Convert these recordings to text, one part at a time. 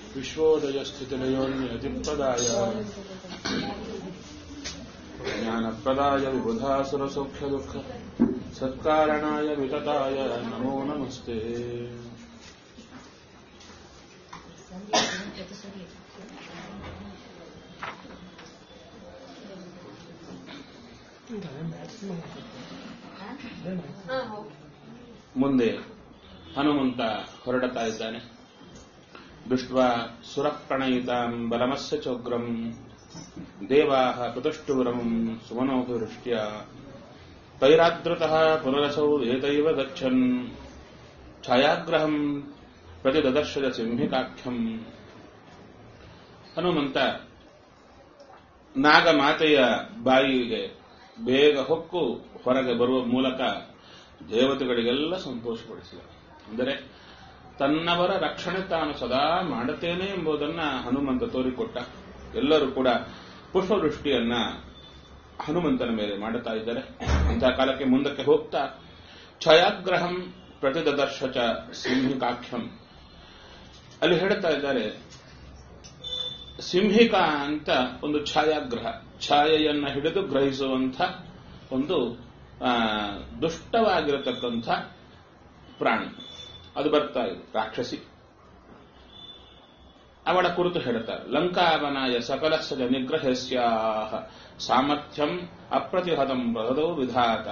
विश्वोदयस्थितिलयोन्यतिप्रदाय ज्ञानप्रदाय विबुधासुरसौख्यदुःख सत्कारणाय वितताय नमो नमस्ते ಮುಂದೆ ಹನುಮಂತ ಹೊರಡುತ್ತಾ ಇದ್ದಾನೆ ದೃಷ್ಟ ಸುರಪ್ರಣಯಿತಾಂ ಬಲಮಸ್ಯ ಚೋಗ್ರಂ ದೇವಾ ಪ್ರತುಷ್ಟುರಂ ಸುಮನೋಭಿವೃಷ್ಟ್ಯ ತೈರಾದೃತಃ ಪುನರಸೌ ಏತೈವ ಗಚ್ಚನ್ ಛಾಯಾಗ್ರಹಂ ಪ್ರತಿ ದದರ್ಶದ ಸಿಂಹಿಕಾಖ್ಯಂ ಹನುಮಂತ ನಾಗಮಾತೆಯ ಬಾಯಿಗೆ ಬೇಗ ಹೊಕ್ಕು ಹೊರಗೆ ಬರುವ ಮೂಲಕ ದೇವತೆಗಳಿಗೆಲ್ಲ ಸಂತೋಷಪಡಿಸಿದ ಅಂದರೆ ತನ್ನವರ ರಕ್ಷಣೆ ತಾನು ಸದಾ ಮಾಡುತ್ತೇನೆ ಎಂಬುದನ್ನ ಹನುಮಂತ ತೋರಿಕೊಟ್ಟ ಎಲ್ಲರೂ ಕೂಡ ಪುಷ್ಪವೃಷ್ಟಿಯನ್ನ ಹನುಮಂತನ ಮೇಲೆ ಮಾಡುತ್ತಾ ಇದ್ದಾರೆ ಅಂತಹ ಕಾಲಕ್ಕೆ ಮುಂದಕ್ಕೆ ಹೋಗ್ತಾ ಛಾಯಾಗ್ರಹಂ ಪ್ರತಿದರ್ಶ ಚ ಸಿಂಹಿಕಾಖ್ಯಂ ಅಲ್ಲಿ ಹೇಳ್ತಾ ಇದ್ದಾರೆ ಸಿಂಹಿಕಾ ಅಂತ ಒಂದು ಛಾಯಾಗ್ರಹ ಛಾಯೆಯನ್ನ ಹಿಡಿದು ಗ್ರಹಿಸುವಂಥ ಒಂದು ದುಷ್ಟವಾಗಿರತಕ್ಕಂಥ ಪ್ರಾಣಿ ಅದು ಬರ್ತಾ ಇದೆ ರಾಕ್ಷಸಿ ಅವಳ ಕುರಿತು ಹೇಳ್ತಾರೆ ಲಂಕಾವನಾಯ ಸಕಲಸ್ಯ ನಿಗ್ರಹಸ್ಯ ಸಾಮರ್ಥ್ಯಂ ಅಪ್ರತಿಹತಂ ಬಹದೋ ವಿಧಾತ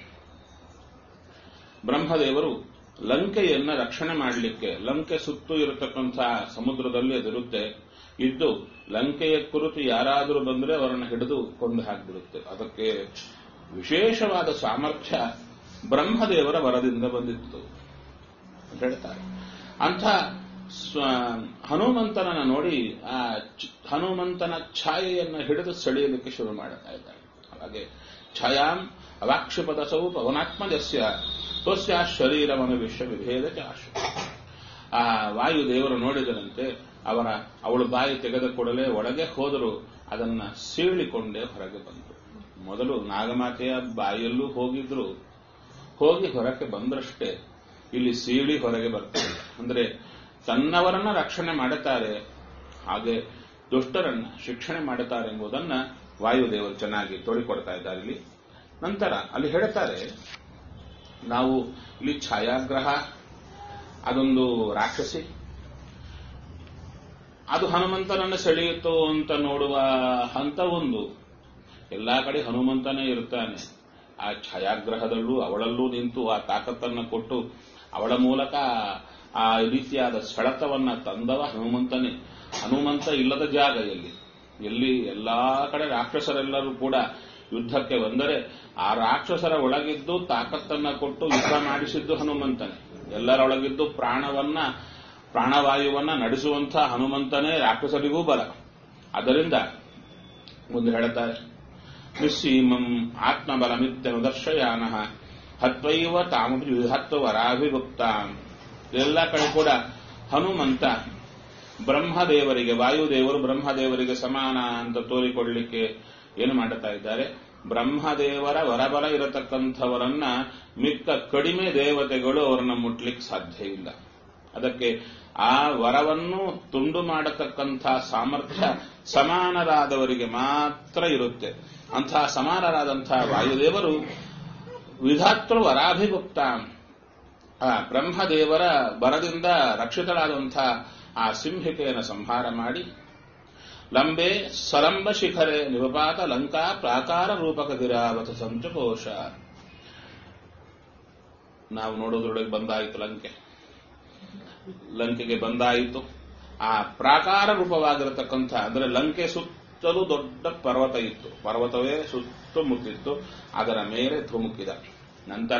ಬ್ರಹ್ಮದೇವರು ಲಂಕೆಯನ್ನ ರಕ್ಷಣೆ ಮಾಡಲಿಕ್ಕೆ ಲಂಕೆ ಸುತ್ತು ಇರತಕ್ಕಂತಹ ಸಮುದ್ರದಲ್ಲಿ ಅದಿರುತ್ತೆ ಇದ್ದು ಲಂಕೆಯ ಕುರಿತು ಯಾರಾದರೂ ಬಂದರೆ ಅವರನ್ನು ಹಿಡಿದು ಕೊಂದು ಹಾಕಿಬಿಡುತ್ತೆ ಅದಕ್ಕೆ ವಿಶೇಷವಾದ ಸಾಮರ್ಥ್ಯ ಬ್ರಹ್ಮದೇವರ ವರದಿಂದ ಬಂದಿತ್ತು ಅಂತ ಹೇಳ್ತಾರೆ ಅಂಥ ಹನುಮಂತನನ್ನ ನೋಡಿ ಆ ಹನುಮಂತನ ಛಾಯೆಯನ್ನು ಹಿಡಿದು ಸೆಳೆಯಲಿಕ್ಕೆ ಶುರು ಮಾಡುತ್ತಾ ಇದ್ದಾರೆ ಹಾಗೆ ಛಾಯಾಂ ಅವಾಕ್ಷಿಪದಸೌ ಪವನಾತ್ಮಜಸ್ಯ ತೋಸ್ಯ ಶರೀರವನ್ನು ವಿಶ್ವ ವಿಭೇದ ಚಾಶು ಆ ವಾಯುದೇವರು ನೋಡಿದರಂತೆ ಅವರ ಅವಳು ಬಾಯಿ ತೆಗೆದ ಕೂಡಲೇ ಒಳಗೆ ಹೋದರೂ ಅದನ್ನ ಸೀಳಿಕೊಂಡೇ ಹೊರಗೆ ಬಂದರು ಮೊದಲು ನಾಗಮಾತೆಯ ಬಾಯಲ್ಲೂ ಹೋಗಿದ್ರು ಹೋಗಿ ಹೊರಕ್ಕೆ ಬಂದ್ರಷ್ಟೇ ಇಲ್ಲಿ ಸೀಳಿ ಹೊರಗೆ ಬರ್ತಾರೆ ಅಂದ್ರೆ ತನ್ನವರನ್ನ ರಕ್ಷಣೆ ಮಾಡುತ್ತಾರೆ ಹಾಗೆ ದುಷ್ಟರನ್ನ ಶಿಕ್ಷಣೆ ಮಾಡುತ್ತಾರೆ ಎಂಬುದನ್ನ ವಾಯುದೇವರು ಚೆನ್ನಾಗಿ ತೋಡಿಕೊಡ್ತಾ ಇದ್ದಾರೆ ಇಲ್ಲಿ ನಂತರ ಅಲ್ಲಿ ಹೇಳ್ತಾರೆ ನಾವು ಇಲ್ಲಿ ಛಾಯಾಗ್ರಹ ಅದೊಂದು ರಾಕ್ಷಸಿ ಅದು ಹನುಮಂತನನ್ನು ಸೆಳೆಯಿತು ಅಂತ ನೋಡುವ ಹಂತ ಒಂದು ಎಲ್ಲಾ ಕಡೆ ಹನುಮಂತನೇ ಇರ್ತಾನೆ ಆ ಛಾಯಾಗ್ರಹದಲ್ಲೂ ಅವಳಲ್ಲೂ ನಿಂತು ಆ ತಾಕತ್ತನ್ನ ಕೊಟ್ಟು ಅವಳ ಮೂಲಕ ಆ ರೀತಿಯಾದ ಸೆಳೆತವನ್ನ ತಂದವ ಹನುಮಂತನೇ ಹನುಮಂತ ಇಲ್ಲದ ಜಾಗ ಎಲ್ಲಿ ಎಲ್ಲಿ ಎಲ್ಲಾ ಕಡೆ ರಾಕ್ಷಸರೆಲ್ಲರೂ ಕೂಡ ಯುದ್ಧಕ್ಕೆ ಬಂದರೆ ಆ ರಾಕ್ಷಸರ ಒಳಗಿದ್ದು ತಾಕತ್ತನ್ನ ಕೊಟ್ಟು ಯುದ್ಧ ಮಾಡಿಸಿದ್ದು ಹನುಮಂತನೇ ಎಲ್ಲರೊಳಗಿದ್ದು ಪ್ರಾಣವನ್ನ ಪ್ರಾಣವಾಯುವನ್ನ ನಡೆಸುವಂಥ ಹನುಮಂತನೇ ರಾಕ್ಷಸರಿಗೂ ಬಲ ಅದರಿಂದ ಮುಂದೆ ಹೇಳುತ್ತಾರೆ ನಿಸ್ಸೀಮಂ ಆತ್ಮಬಲಮಿತ್ಯನು ದರ್ಶಯಾನ ಹತ್ವೈವ ತಾಮಪಿ ವಿಧತ್ವ ವರಾಭಿಭುಕ್ತ ಎಲ್ಲ ಕಡೆ ಕೂಡ ಹನುಮಂತ ಬ್ರಹ್ಮದೇವರಿಗೆ ವಾಯುದೇವರು ಬ್ರಹ್ಮದೇವರಿಗೆ ಸಮಾನ ಅಂತ ತೋರಿಕೊಡ್ಲಿಕ್ಕೆ ಏನು ಮಾಡುತ್ತಾ ಇದ್ದಾರೆ ಬ್ರಹ್ಮದೇವರ ವರಬಲ ಇರತಕ್ಕಂಥವರನ್ನ ಮಿಕ್ಕ ಕಡಿಮೆ ದೇವತೆಗಳು ಅವರನ್ನ ಮುಟ್ಲಿಕ್ಕೆ ಸಾಧ್ಯ ಇಲ್ಲ ಅದಕ್ಕೆ ಆ ವರವನ್ನು ತುಂಡು ಮಾಡತಕ್ಕಂಥ ಸಾಮರ್ಥ್ಯ ಸಮಾನರಾದವರಿಗೆ ಮಾತ್ರ ಇರುತ್ತೆ ಅಂತಹ ಸಮಾನರಾದಂತಹ ವಾಯುದೇವರು ವಿಧಾತೃ ವರಾಭಿಗುಪ್ತ ಆ ಬ್ರಹ್ಮದೇವರ ಬರದಿಂದ ರಕ್ಷಿತರಾದಂತಹ ಆ ಸಿಂಹಿಕೆಯನ್ನು ಸಂಹಾರ ಮಾಡಿ ಲಂಬೆ ಸರಂಬ ಶಿಖರೆ ನಿವಪಾತ ಲಂಕಾ ಪ್ರಾಕಾರ ರೂಪಕ ಗಿರಾವತ ಸಂಚಕೋಶ ನಾವು ನೋಡೋದ್ರೊಳಗೆ ಬಂದಾಯಿತು ಲಂಕೆ ಲಂಕೆಗೆ ಬಂದಾಯಿತು ಆ ಪ್ರಾಕಾರ ರೂಪವಾಗಿರತಕ್ಕಂಥ ಅಂದ್ರೆ ಲಂಕೆ ಸುತ್ತಲೂ ದೊಡ್ಡ ಪರ್ವತ ಇತ್ತು ಪರ್ವತವೇ ಸುತ್ತಮುತ್ತಿತ್ತು ಅದರ ಮೇಲೆ ಧುಮುಕಿದ ನಂತರ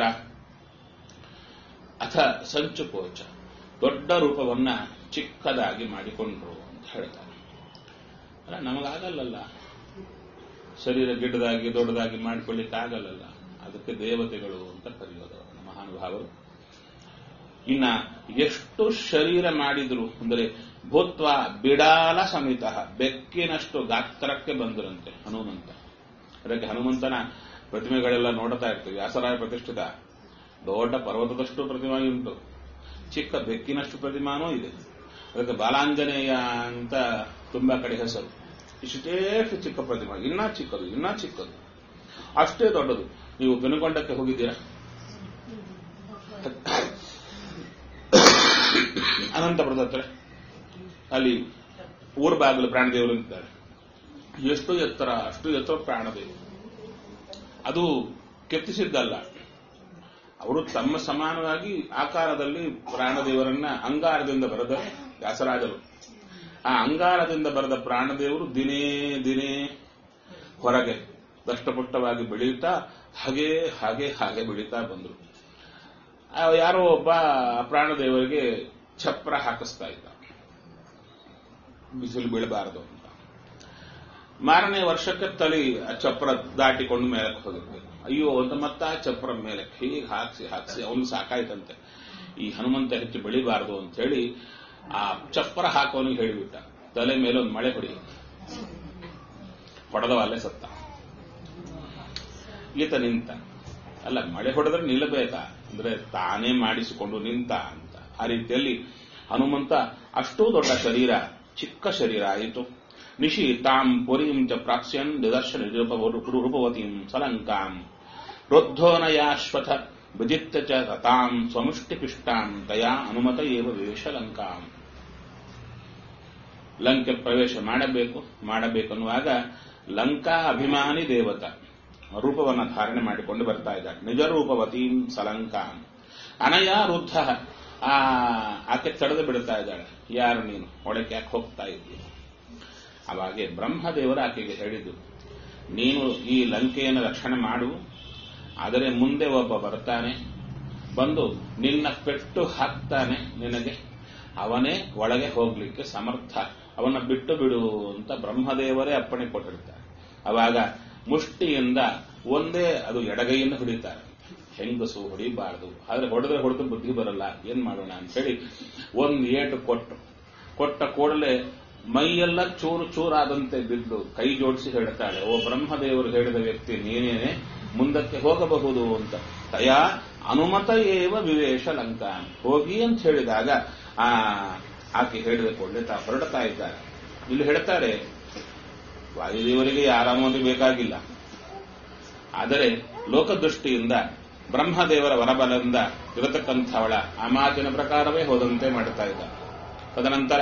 ಅಥ ಸಂಚುಕೋಚ ದೊಡ್ಡ ರೂಪವನ್ನ ಚಿಕ್ಕದಾಗಿ ಮಾಡಿಕೊಂಡ್ರು ಅಂತ ಹೇಳ್ತಾರೆ ಅಲ್ಲ ನಮಗಾಗಲ್ಲಲ್ಲ ಶರೀರ ಗಿಡ್ಡದಾಗಿ ದೊಡ್ಡದಾಗಿ ಮಾಡಿಕೊಳ್ಳಿಕ್ಕೆ ಆಗಲ್ಲಲ್ಲ ಅದಕ್ಕೆ ದೇವತೆಗಳು ಅಂತ ಕರೆಯೋದು ಮಹಾನುಭಾವರು ಇನ್ನ ಎಷ್ಟು ಶರೀರ ಮಾಡಿದ್ರು ಅಂದರೆ ಭೂತ್ವ ಬಿಡಾಲ ಸಮೇತ ಬೆಕ್ಕಿನಷ್ಟು ಗಾತ್ರಕ್ಕೆ ಬಂದರಂತೆ ಹನುಮಂತ ಅದಕ್ಕೆ ಹನುಮಂತನ ಪ್ರತಿಮೆಗಳೆಲ್ಲ ನೋಡ್ತಾ ಇರ್ತೀವಿ ವ್ಯಾಸರಾಯ ಪ್ರತಿಷ್ಠಿತ ದೊಡ್ಡ ಪರ್ವತದಷ್ಟು ಪ್ರತಿಮೆ ಉಂಟು ಚಿಕ್ಕ ಬೆಕ್ಕಿನಷ್ಟು ಪ್ರತಿಮಾನೂ ಇದೆ ಅದಕ್ಕೆ ಬಾಲಾಂಜನೇಯ ಅಂತ ತುಂಬಾ ಕಡೆ ಹೆಸರು ಇಷ್ಟೇ ಚಿಕ್ಕ ಪ್ರತಿಮೆ ಇನ್ನೂ ಚಿಕ್ಕದು ಇನ್ನೂ ಚಿಕ್ಕದು ಅಷ್ಟೇ ದೊಡ್ಡದು ನೀವು ಬೆನುಗೊಂಡಕ್ಕೆ ಹೋಗಿದ್ದೀರಾ ಅನಂತಪುರದ ಹತ್ರ ಅಲ್ಲಿ ಊರ ಬಾಗಿಲು ಪ್ರಾಣದೇವರು ಇದ್ದಾರೆ ಎಷ್ಟು ಎತ್ತರ ಅಷ್ಟು ಎತ್ತರ ಪ್ರಾಣದೇವರು ಅದು ಕೆತ್ತಿಸಿದ್ದಲ್ಲ ಅವರು ತಮ್ಮ ಸಮಾನವಾಗಿ ಆಕಾರದಲ್ಲಿ ಪ್ರಾಣದೇವರನ್ನ ಅಂಗಾರದಿಂದ ಬರೆದ ವ್ಯಾಸರಾಜರು ಆ ಅಂಗಾರದಿಂದ ಬರೆದ ಪ್ರಾಣದೇವರು ದಿನೇ ದಿನೇ ಹೊರಗೆ ದಷ್ಟಪುಷ್ಟವಾಗಿ ಬೆಳೀತಾ ಹಾಗೆ ಹಾಗೆ ಹಾಗೆ ಬೆಳೀತಾ ಬಂದರು ಆ ಯಾರೋ ಒಬ್ಬ ಪ್ರಾಣದೇವರಿಗೆ ಛಪ್ರ ಹಾಕಿಸ್ತಾ ಇದ್ದ ಬಿಸಿಲು ಬೀಳಬಾರದು ಅಂತ ಮಾರನೇ ವರ್ಷಕ್ಕೆ ತಲೆ ಆ ಚಪ್ರ ದಾಟಿಕೊಂಡು ಮೇಲಕ್ಕೆ ಹೋಗಿರ್ಬೇಕು ಅಯ್ಯೋ ಅಂತ ಮತ್ತ ಆ ಚಪ್ರ ಮೇಲೆ ಹೀಗೆ ಹಾಕ್ಸಿ ಹಾಕ್ಸಿ ಅವನು ಸಾಕಾಯ್ತಂತೆ ಈ ಹನುಮಂತ ಹೆಚ್ಚು ಬೆಳಿಬಾರದು ಅಂತ ಹೇಳಿ ಆ ಚಪ್ರ ಹಾಕೋನಿಗೆ ಹೇಳಿಬಿಟ್ಟ ತಲೆ ಮೇಲೆ ಒಂದು ಮಳೆ ಹೊಡಿ ಹೊಡೆದವ ಅಲ್ಲೇ ಸತ್ತ ಈತ ನಿಂತ ಅಲ್ಲ ಮಳೆ ಹೊಡೆದ್ರೆ ನಿಲ್ಲಬೇಕಾ ಅಂದ್ರೆ ತಾನೇ ಮಾಡಿಸಿಕೊಂಡು ನಿಂತ ಅಂತ ಆ ರೀತಿಯಲ್ಲಿ ಹನುಮಂತ ಅಷ್ಟೂ ದೊಡ್ಡ ಶರೀರ ಚಿಕ್ಕ ಶರೀರ ಆಯಿತು ನಿಶಿ ತಾಂ ಪುರೀಂ ಚ ಪ್ರಾಕ್ಸ್ಯನ್ ನಿದರ್ಶನ ರೂಪವತೀಂ ಸಲಂಕಾಂ ರೋದ್ಧೋನಯಾಶ್ವಥ ವಿಜಿತ್ಯ ಚ ತಾಂ ಸ್ವಮುಷ್ಟಿಪಿಷ್ಟಾಂ ತಯಾ ಅನುಮತ ಏವ ವಿವೇಶ ಲಂಕಾಂ ಲಂಕೆ ಪ್ರವೇಶ ಮಾಡಬೇಕು ಮಾಡಬೇಕನ್ನುವಾಗ ಲಂಕಾ ಅಭಿಮಾನಿ ದೇವತ ರೂಪವನ್ನು ಧಾರಣೆ ಮಾಡಿಕೊಂಡು ಬರ್ತಾ ಇದ್ದಾಳೆ ನಿಜ ರೂಪವತೀಂ ಸಲಂಕಾಂ ಅನಯ ವೃದ್ಧ ಆ ಆಕೆ ತಡೆದು ಬಿಡ್ತಾ ಇದ್ದಾಳೆ ಯಾರು ನೀನು ಒಳಕ್ಕೆ ಯಾಕೆ ಹೋಗ್ತಾ ಇದ್ದೀಯ ಅವಾಗೆ ಬ್ರಹ್ಮದೇವರು ಆಕೆಗೆ ಹೇಳಿದ್ದು ನೀನು ಈ ಲಂಕೆಯನ್ನು ರಕ್ಷಣೆ ಮಾಡು ಆದರೆ ಮುಂದೆ ಒಬ್ಬ ಬರ್ತಾನೆ ಬಂದು ನಿನ್ನ ಪೆಟ್ಟು ಹಾಕ್ತಾನೆ ನಿನಗೆ ಅವನೇ ಒಳಗೆ ಹೋಗ್ಲಿಕ್ಕೆ ಸಮರ್ಥ ಅವನ ಬಿಟ್ಟು ಬಿಡು ಅಂತ ಬ್ರಹ್ಮದೇವರೇ ಅಪ್ಪಣೆ ಕೊಟ್ಟಿರ್ತಾರೆ ಅವಾಗ ಮುಷ್ಟಿಯಿಂದ ಒಂದೇ ಅದು ಎಡಗೈಯಿಂದ ಹೊಡಿತಾರೆ ಹೆಂಗಸು ಹೊಡಿಬಾರದು ಆದ್ರೆ ಹೊಡೆದ್ರೆ ಹೊಡೆದು ಬುದ್ಧಿ ಬರಲ್ಲ ಏನ್ ಮಾಡೋಣ ಅಂತ ಹೇಳಿ ಒಂದ್ ಏಟು ಕೊಟ್ಟು ಕೊಟ್ಟ ಕೂಡಲೇ ಮೈಯೆಲ್ಲ ಚೂರು ಚೂರಾದಂತೆ ಬಿದ್ದು ಕೈ ಜೋಡಿಸಿ ಹೇಳ್ತಾಳೆ ಓ ಬ್ರಹ್ಮದೇವರು ಹೇಳಿದ ವ್ಯಕ್ತಿ ನೀನೇನೆ ಮುಂದಕ್ಕೆ ಹೋಗಬಹುದು ಅಂತ ತಯಾ ಅನುಮತ ಏವ ವಿವೇಶ ಲಂಕಾ ಹೋಗಿ ಅಂತ ಹೇಳಿದಾಗ ಆ ಆಕೆ ಹೇಳಿದ ಕೂಡಲೇ ತಾ ಹೊರಡ್ತಾ ಇದ್ದಾರೆ ಇಲ್ಲಿ ಹೇಳ್ತಾರೆ ವಾಯುದೇವರಿಗೆ ಯಾರ ಅನುಮತಿ ಬೇಕಾಗಿಲ್ಲ ಆದರೆ ಲೋಕದೃಷ್ಟಿಯಿಂದ ಬ್ರಹ್ಮದೇವರ ವರಬಲದಿಂದ ಇರತಕ್ಕಂಥವಳ ಆ ಮಾತಿನ ಪ್ರಕಾರವೇ ಹೋದಂತೆ ಮಾಡುತ್ತಾ ಇದ್ದ ತದನಂತರ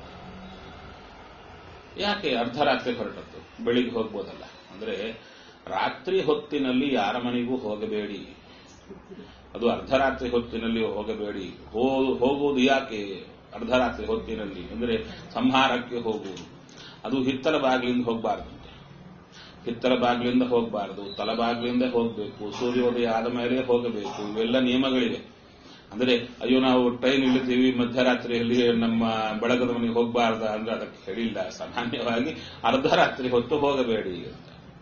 ಯಾಕೆ ಅರ್ಧರಾತ್ರಿ ಹೊರಟದ್ದು ಬೆಳಿಗ್ಗೆ ಹೋಗ್ಬೋದಲ್ಲ ಅಂದ್ರೆ ರಾತ್ರಿ ಹೊತ್ತಿನಲ್ಲಿ ಯಾರ ಮನೆಗೂ ಹೋಗಬೇಡಿ ಅದು ಅರ್ಧರಾತ್ರಿ ಹೊತ್ತಿನಲ್ಲಿ ಹೋಗಬೇಡಿ ಹೋಗುವುದು ಯಾಕೆ ಅರ್ಧರಾತ್ರಿ ಹೊತ್ತಿನಲ್ಲಿ ಅಂದ್ರೆ ಸಂಹಾರಕ್ಕೆ ಹೋಗುವುದು ಅದು ಹಿತ್ತಲ ಬಾಗಿಲಿಂದ ಹೋಗಬಾರ್ದು ಹಿತ್ತಲ ಬಾಗಿಲಿಂದ ಹೋಗಬಾರದು ತಲಬಾಗಿಲಿಂದ ಹೋಗಬೇಕು ಸೂರ್ಯೋದಯ ಆದ ಮೇಲೆ ಹೋಗಬೇಕು ಇವೆಲ್ಲ ನಿಯಮಗಳಿವೆ ಅಂದ್ರೆ ಅಯ್ಯೋ ನಾವು ಟ್ರೈನ್ ಇಳಿತೀವಿ ಮಧ್ಯರಾತ್ರಿಯಲ್ಲಿ ನಮ್ಮ ಬಳಗದ ಮನೆಗೆ ಹೋಗಬಾರ್ದ ಅಂದ್ರೆ ಅದಕ್ಕೆ ಹೇಳಿಲ್ಲ ಸಾಮಾನ್ಯವಾಗಿ ಅರ್ಧರಾತ್ರಿ ಹೊತ್ತು ಹೋಗಬೇಡಿ ಅಂತ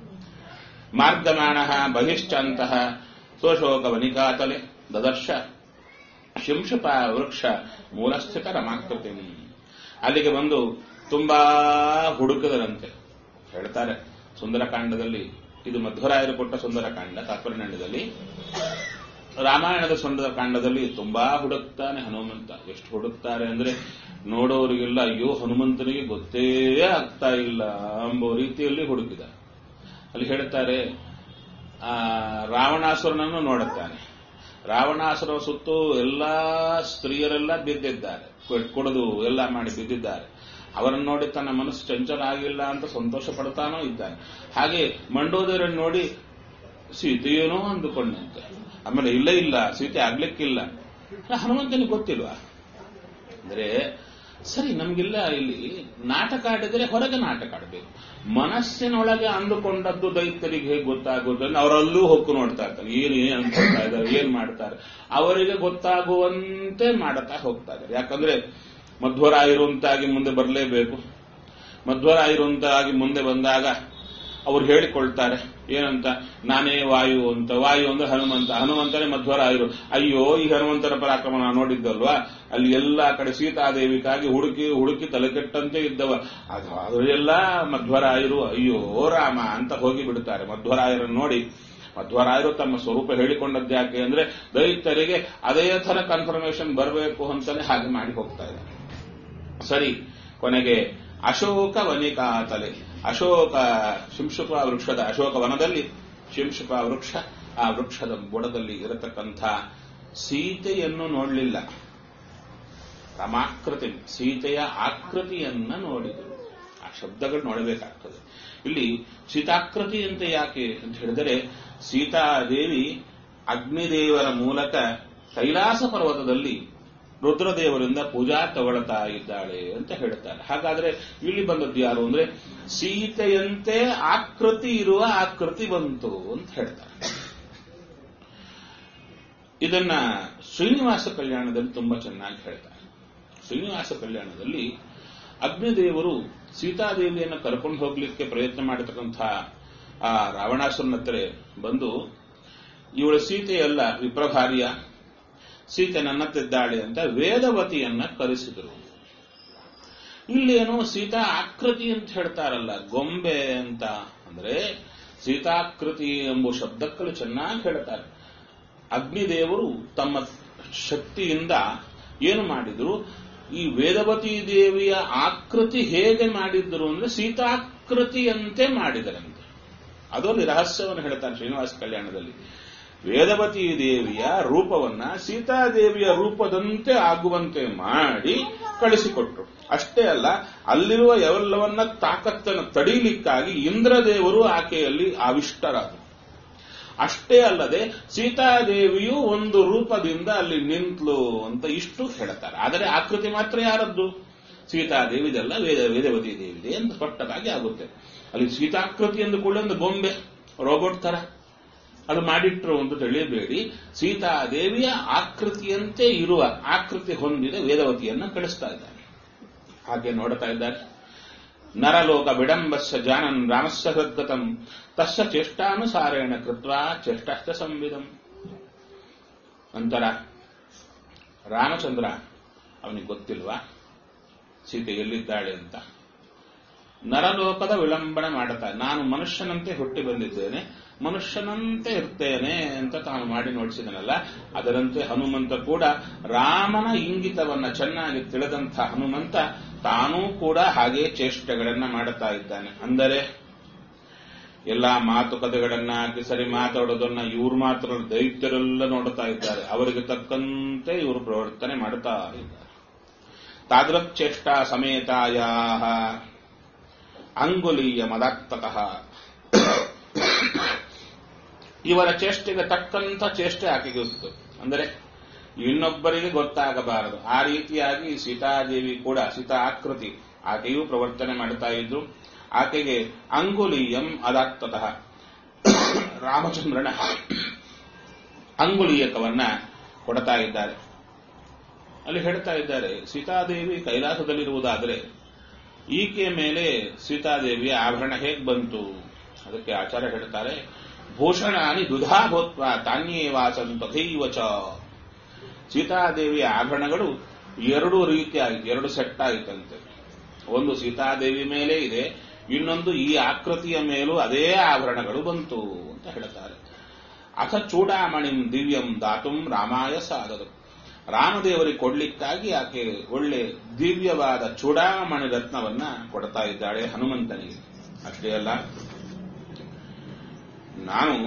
ಮಾರ್ಗಮಾಣ ಬಹಿಶ್ಚಾಂತಹ ಸೋಶೋಕ ವನಿಕಾತಲೆ ದದರ್ಶ ಶಿಂಶಪ ವೃಕ್ಷ ಮೂಲಸ್ಥಿತ ರಮಾಕೃತಿ ಅಲ್ಲಿಗೆ ಬಂದು ತುಂಬಾ ಹುಡುಕದರಂತೆ ಹೇಳ್ತಾರೆ ಸುಂದರಕಾಂಡದಲ್ಲಿ ಇದು ಮಧ್ವರಾಯರು ಕೊಟ್ಟ ಸುಂದರಕಾಂಡ ತಾತ್ಪರ್ಯದಲ್ಲಿ ರಾಮಾಯಣದ ಸುಂದರಕಾಂಡದಲ್ಲಿ ತುಂಬಾ ಹುಡುಕ್ತಾನೆ ಹನುಮಂತ ಎಷ್ಟು ಹುಡುಕ್ತಾರೆ ಅಂದ್ರೆ ನೋಡೋರಿಗೆಲ್ಲ ಅಯ್ಯೋ ಹನುಮಂತನಿಗೆ ಗೊತ್ತೇ ಆಗ್ತಾ ಇಲ್ಲ ಎಂಬ ರೀತಿಯಲ್ಲಿ ಹುಡುಕಿದ ಅಲ್ಲಿ ಹೇಳ್ತಾರೆ ಆ ರಾವಣಾಸುರನನ್ನು ನೋಡುತ್ತಾನೆ ರಾವಣಾಸುರ ಸುತ್ತು ಎಲ್ಲಾ ಸ್ತ್ರೀಯರೆಲ್ಲ ಬಿದ್ದಿದ್ದಾರೆ ಕುಡಿದು ಎಲ್ಲ ಮಾಡಿ ಬಿದ್ದಿದ್ದಾರೆ ಅವರನ್ನು ನೋಡಿ ತನ್ನ ಮನಸ್ಸು ಚಂಚಲ ಆಗಿಲ್ಲ ಅಂತ ಸಂತೋಷ ಪಡ್ತಾನೋ ಇದ್ದಾನೆ ಹಾಗೆ ಮಂಡೋದರನ್ನು ನೋಡಿ ಸೀತೆಯೇನೋ ಅಂದುಕೊಂಡಂತೆ ಆಮೇಲೆ ಇಲ್ಲ ಇಲ್ಲ ಸೀತೆ ಆಗ್ಲಿಕ್ಕಿಲ್ಲ ಹನುಮಂತನಿಗೆ ಗೊತ್ತಿಲ್ವಾ ಅಂದ್ರೆ ಸರಿ ನಮ್ಗೆಲ್ಲ ಇಲ್ಲಿ ನಾಟಕ ಆಡಿದ್ರೆ ಹೊರಗೆ ನಾಟಕ ಆಡಬೇಕು ಮನಸ್ಸಿನೊಳಗೆ ಅಂದುಕೊಂಡದ್ದು ದೈತ್ಯರಿಗೆ ಹೇಗೆ ಗೊತ್ತಾಗುತ್ತೆ ಅವರಲ್ಲೂ ಹೊಕ್ಕು ನೋಡ್ತಾ ಇರ್ತಾರೆ ಏನು ಏನ್ ಅನ್ಕೊಳ್ತಾ ಇದ್ದಾರೆ ಏನ್ ಮಾಡ್ತಾರೆ ಅವರಿಗೆ ಗೊತ್ತಾಗುವಂತೆ ಮಾಡುತ್ತಾ ಹೋಗ್ತಾ ಇದ್ದಾರೆ ಯಾಕಂದ್ರೆ ಮಧ್ವರಾಯರು ಅಂತಾಗಿ ಮುಂದೆ ಬರಲೇಬೇಕು ಮಧ್ವರಾಯರು ಅಂತಾಗಿ ಮುಂದೆ ಬಂದಾಗ ಅವ್ರು ಹೇಳಿಕೊಳ್ತಾರೆ ಏನಂತ ನಾನೇ ವಾಯು ಅಂತ ವಾಯು ಅಂದ್ರೆ ಹನುಮಂತ ಹನುಮಂತನೇ ಮಧ್ವರಾಯರು ಅಯ್ಯೋ ಈ ಹನುಮಂತನ ಪರಾಕ್ರಮ ನಾವು ನೋಡಿದ್ದಲ್ವಾ ಅಲ್ಲಿ ಎಲ್ಲಾ ಕಡೆ ಸೀತಾದೇವಿಗಾಗಿ ಹುಡುಕಿ ಹುಡುಕಿ ತಲೆಕೆಟ್ಟಂತೆ ಇದ್ದವ ಅದು ಅದರೆಲ್ಲ ಮಧ್ವರಾಯರು ಅಯ್ಯೋ ರಾಮ ಅಂತ ಹೋಗಿ ಬಿಡುತ್ತಾರೆ ಮಧ್ವರಾಯರನ್ನು ನೋಡಿ ಮಧ್ವರಾಯರು ತಮ್ಮ ಸ್ವರೂಪ ಹೇಳಿಕೊಂಡದ್ಯಾಕೆ ಅಂದ್ರೆ ದೈತ್ಯರಿಗೆ ಅದೇ ತರ ಕನ್ಫರ್ಮೇಶನ್ ಬರಬೇಕು ಅಂತಾನೆ ಹಾಗೆ ಮಾಡಿ ಹೋಗ್ತಾ ಇದ್ದಾರೆ ಸರಿ ಕೊನೆಗೆ ಅಶೋಕ ವನಿಕಾತಲೆ ಅಶೋಕ ಶಿಂಶುಕ ವೃಕ್ಷದ ಅಶೋಕ ವನದಲ್ಲಿ ಶಿಂಶುಕ ವೃಕ್ಷ ಆ ವೃಕ್ಷದ ಬುಡದಲ್ಲಿ ಇರತಕ್ಕಂಥ ಸೀತೆಯನ್ನು ನೋಡಲಿಲ್ಲ ರಮಾಕೃತಿ ಸೀತೆಯ ಆಕೃತಿಯನ್ನ ನೋಡಿದರು ಆ ಶಬ್ದಗಳು ನೋಡಬೇಕಾಗ್ತದೆ ಇಲ್ಲಿ ಸೀತಾಕೃತಿ ಅಂತ ಯಾಕೆ ಅಂತ ಹೇಳಿದರೆ ಸೀತಾದೇವಿ ಅಗ್ನಿದೇವರ ಮೂಲಕ ಕೈಲಾಸ ಪರ್ವತದಲ್ಲಿ ರುದ್ರದೇವರಿಂದ ಪೂಜಾ ತಗೊಳ್ತಾ ಇದ್ದಾಳೆ ಅಂತ ಹೇಳ್ತಾರೆ ಹಾಗಾದ್ರೆ ಇಲ್ಲಿ ಬಂದದ್ದು ಯಾರು ಅಂದ್ರೆ ಸೀತೆಯಂತೆ ಆಕೃತಿ ಇರುವ ಆಕೃತಿ ಬಂತು ಅಂತ ಹೇಳ್ತಾರೆ ಇದನ್ನ ಶ್ರೀನಿವಾಸ ಕಲ್ಯಾಣದಲ್ಲಿ ತುಂಬಾ ಚೆನ್ನಾಗಿ ಹೇಳ್ತಾರೆ ಶ್ರೀನಿವಾಸ ಕಲ್ಯಾಣದಲ್ಲಿ ಅಗ್ನಿದೇವರು ಸೀತಾದೇವಿಯನ್ನು ಕರ್ಕೊಂಡು ಹೋಗ್ಲಿಕ್ಕೆ ಪ್ರಯತ್ನ ಮಾಡತಕ್ಕಂಥ ಆ ರಾವಣಾಸುರನ ಹತ್ರ ಬಂದು ಇವಳ ಸೀತೆಯಲ್ಲ ವಿಪ್ರಭಾರ್ಯ ಸೀತೆ ನನ್ನತ್ತಿದ್ದಾಳೆ ಅಂತ ವೇದವತಿಯನ್ನ ಕರೆಸಿದರು ಇಲ್ಲೇನೋ ಸೀತಾ ಆಕೃತಿ ಅಂತ ಹೇಳ್ತಾರಲ್ಲ ಗೊಂಬೆ ಅಂತ ಅಂದ್ರೆ ಸೀತಾಕೃತಿ ಎಂಬ ಶಬ್ದಕ್ಕಲ್ಲಿ ಚೆನ್ನಾಗಿ ಹೇಳ್ತಾರೆ ಅಗ್ನಿದೇವರು ತಮ್ಮ ಶಕ್ತಿಯಿಂದ ಏನು ಮಾಡಿದ್ರು ಈ ವೇದವತಿ ದೇವಿಯ ಆಕೃತಿ ಹೇಗೆ ಮಾಡಿದ್ರು ಅಂದ್ರೆ ಸೀತಾಕೃತಿಯಂತೆ ಮಾಡಿದರಂತೆ ಅದೊಂದು ರಹಸ್ಯವನ್ನು ಹೇಳ್ತಾರೆ ಶ್ರೀನಿವಾಸ ಕಲ್ಯಾಣದಲ್ಲಿ ವೇದವತಿ ದೇವಿಯ ರೂಪವನ್ನ ಸೀತಾದೇವಿಯ ರೂಪದಂತೆ ಆಗುವಂತೆ ಮಾಡಿ ಕಳಿಸಿಕೊಟ್ರು ಅಷ್ಟೇ ಅಲ್ಲ ಅಲ್ಲಿರುವ ಎಲ್ಲವನ್ನ ತಾಕತ್ತನ್ನು ತಡೀಲಿಕ್ಕಾಗಿ ಇಂದ್ರದೇವರು ಆಕೆಯಲ್ಲಿ ಆವಿಷ್ಟರಾದರು ಅಷ್ಟೇ ಅಲ್ಲದೆ ಸೀತಾದೇವಿಯು ಒಂದು ರೂಪದಿಂದ ಅಲ್ಲಿ ನಿಂತ್ಲು ಅಂತ ಇಷ್ಟು ಹೇಳ್ತಾರೆ ಆದರೆ ಆಕೃತಿ ಮಾತ್ರ ಯಾರದ್ದು ಸೀತಾದೇವಿದೆಲ್ಲ ವೇದ ವೇದವತಿ ದೇವಿದೆ ಅಂತ ಸ್ಪಷ್ಟವಾಗಿ ಆಗುತ್ತೆ ಅಲ್ಲಿ ಸೀತಾಕೃತಿ ಎಂದು ಕೂಡ ಒಂದು ಬೊಂಬೆ ರೋಬೋಟ್ ತರ ಅದು ಮಾಡಿಟ್ರು ಅಂತ ತಿಳಿಯಬೇಡಿ ಸೀತಾದೇವಿಯ ಆಕೃತಿಯಂತೆ ಇರುವ ಆಕೃತಿ ಹೊಂದಿದ ವೇದವತಿಯನ್ನ ಕಳಿಸ್ತಾ ಇದ್ದಾರೆ ಹಾಗೆ ನೋಡ್ತಾ ಇದ್ದಾರೆ ನರಲೋಕ ವಿಡಂಬಸ್ಯ ಜಾನನ್ ರಾಮಸ್ಯ ಹೃದ್ಗತಂ ತಸ್ಯ ಚೇಷ್ಟಾನುಸಾರೇಣ ಕೃತ್ವಾ ಚೇಷ್ಟಶ್ಚ ಸಂವಿಧಂ ನಂತರ ರಾಮಚಂದ್ರ ಅವನಿಗೆ ಗೊತ್ತಿಲ್ವಾ ಸೀತೆ ಎಲ್ಲಿದ್ದಾಳೆ ಅಂತ ನರಲೋಕದ ವಿಳಂಬನೆ ಮಾಡುತ್ತಾರೆ ನಾನು ಮನುಷ್ಯನಂತೆ ಹುಟ್ಟಿ ಬಂದಿದ್ದೇನೆ ಮನುಷ್ಯನಂತೆ ಇರ್ತೇನೆ ಅಂತ ತಾನು ಮಾಡಿ ನೋಡಿಸಿದನಲ್ಲ ಅದರಂತೆ ಹನುಮಂತ ಕೂಡ ರಾಮನ ಇಂಗಿತವನ್ನ ಚೆನ್ನಾಗಿ ತಿಳಿದಂಥ ಹನುಮಂತ ತಾನೂ ಕೂಡ ಹಾಗೆ ಚೇಷ್ಟೆಗಳನ್ನ ಮಾಡುತ್ತಾ ಇದ್ದಾನೆ ಅಂದರೆ ಎಲ್ಲಾ ಮಾತುಕತೆಗಳನ್ನ ಹಾಕಿ ಸರಿ ಮಾತಾಡೋದನ್ನ ಇವ್ರು ಮಾತ್ರ ದೈತ್ಯರೆಲ್ಲ ನೋಡುತ್ತಾ ಇದ್ದಾರೆ ಅವರಿಗೆ ತಕ್ಕಂತೆ ಇವರು ಪ್ರವರ್ತನೆ ಮಾಡುತ್ತಾ ಇದ್ದಾರೆ ತಾದೃಕ್ಚೇಷ್ಟ ಸಮೇತಾಯ ಅಂಗುಲೀಯ ಮದಾಕ್ತತಃ ಇವರ ಚೇಷ್ಟೆಗೆ ತಕ್ಕಂತ ಚೇಷ್ಟೆ ಆಕೆಗೆ ಇತ್ತು ಅಂದರೆ ಇನ್ನೊಬ್ಬರಿಗೆ ಗೊತ್ತಾಗಬಾರದು ಆ ರೀತಿಯಾಗಿ ಸೀತಾದೇವಿ ಕೂಡ ಸೀತಾ ಆಕೃತಿ ಆಕೆಯೂ ಪ್ರವರ್ತನೆ ಮಾಡುತ್ತಾ ಇದ್ದು ಆಕೆಗೆ ಅಂಗುಲೀಯಂ ಅದಾಕ್ತತಃ ರಾಮಚಂದ್ರನ ಅಂಗುಲೀಯಕವನ್ನ ಕೊಡ್ತಾ ಇದ್ದಾರೆ ಅಲ್ಲಿ ಹೇಳ್ತಾ ಇದ್ದಾರೆ ಸೀತಾದೇವಿ ಕೈಲಾಸದಲ್ಲಿರುವುದಾದರೆ ಈಕೆಯ ಮೇಲೆ ಸೀತಾದೇವಿಯ ಆಭರಣ ಹೇಗೆ ಬಂತು ಅದಕ್ಕೆ ಆಚಾರ್ಯ ಹೇಳ್ತಾರೆ ಭೂಷಣಾನಿ ದುಧಾ ಭೂತ್ವ ತಾನ್ಯೇವಾಸಂ ತಥೈವ ಚ ಸೀತಾದೇವಿಯ ಆಭರಣಗಳು ಎರಡು ರೀತಿಯಾಗಿ ಎರಡು ಸೆಟ್ ಆಯಿತಂತೆ ಒಂದು ಸೀತಾದೇವಿ ಮೇಲೆ ಇದೆ ಇನ್ನೊಂದು ಈ ಆಕೃತಿಯ ಮೇಲೂ ಅದೇ ಆಭರಣಗಳು ಬಂತು ಅಂತ ಹೇಳ್ತಾರೆ ಅಥ ಚೂಡಾಮಣಿಂ ದಿವ್ಯಂ ದಾತುಂ ರಾಮಾಯ ಸಾಧದು ರಾಮದೇವರಿಗೆ ಕೊಡ್ಲಿಕ್ಕಾಗಿ ಆಕೆ ಒಳ್ಳೆ ದಿವ್ಯವಾದ ಚೂಡಾಮಣಿ ರತ್ನವನ್ನ ಕೊಡ್ತಾ ಇದ್ದಾಳೆ ಹನುಮಂತನಿಗೆ ಅಷ್ಟೇ ಅಲ್ಲ ನಾನು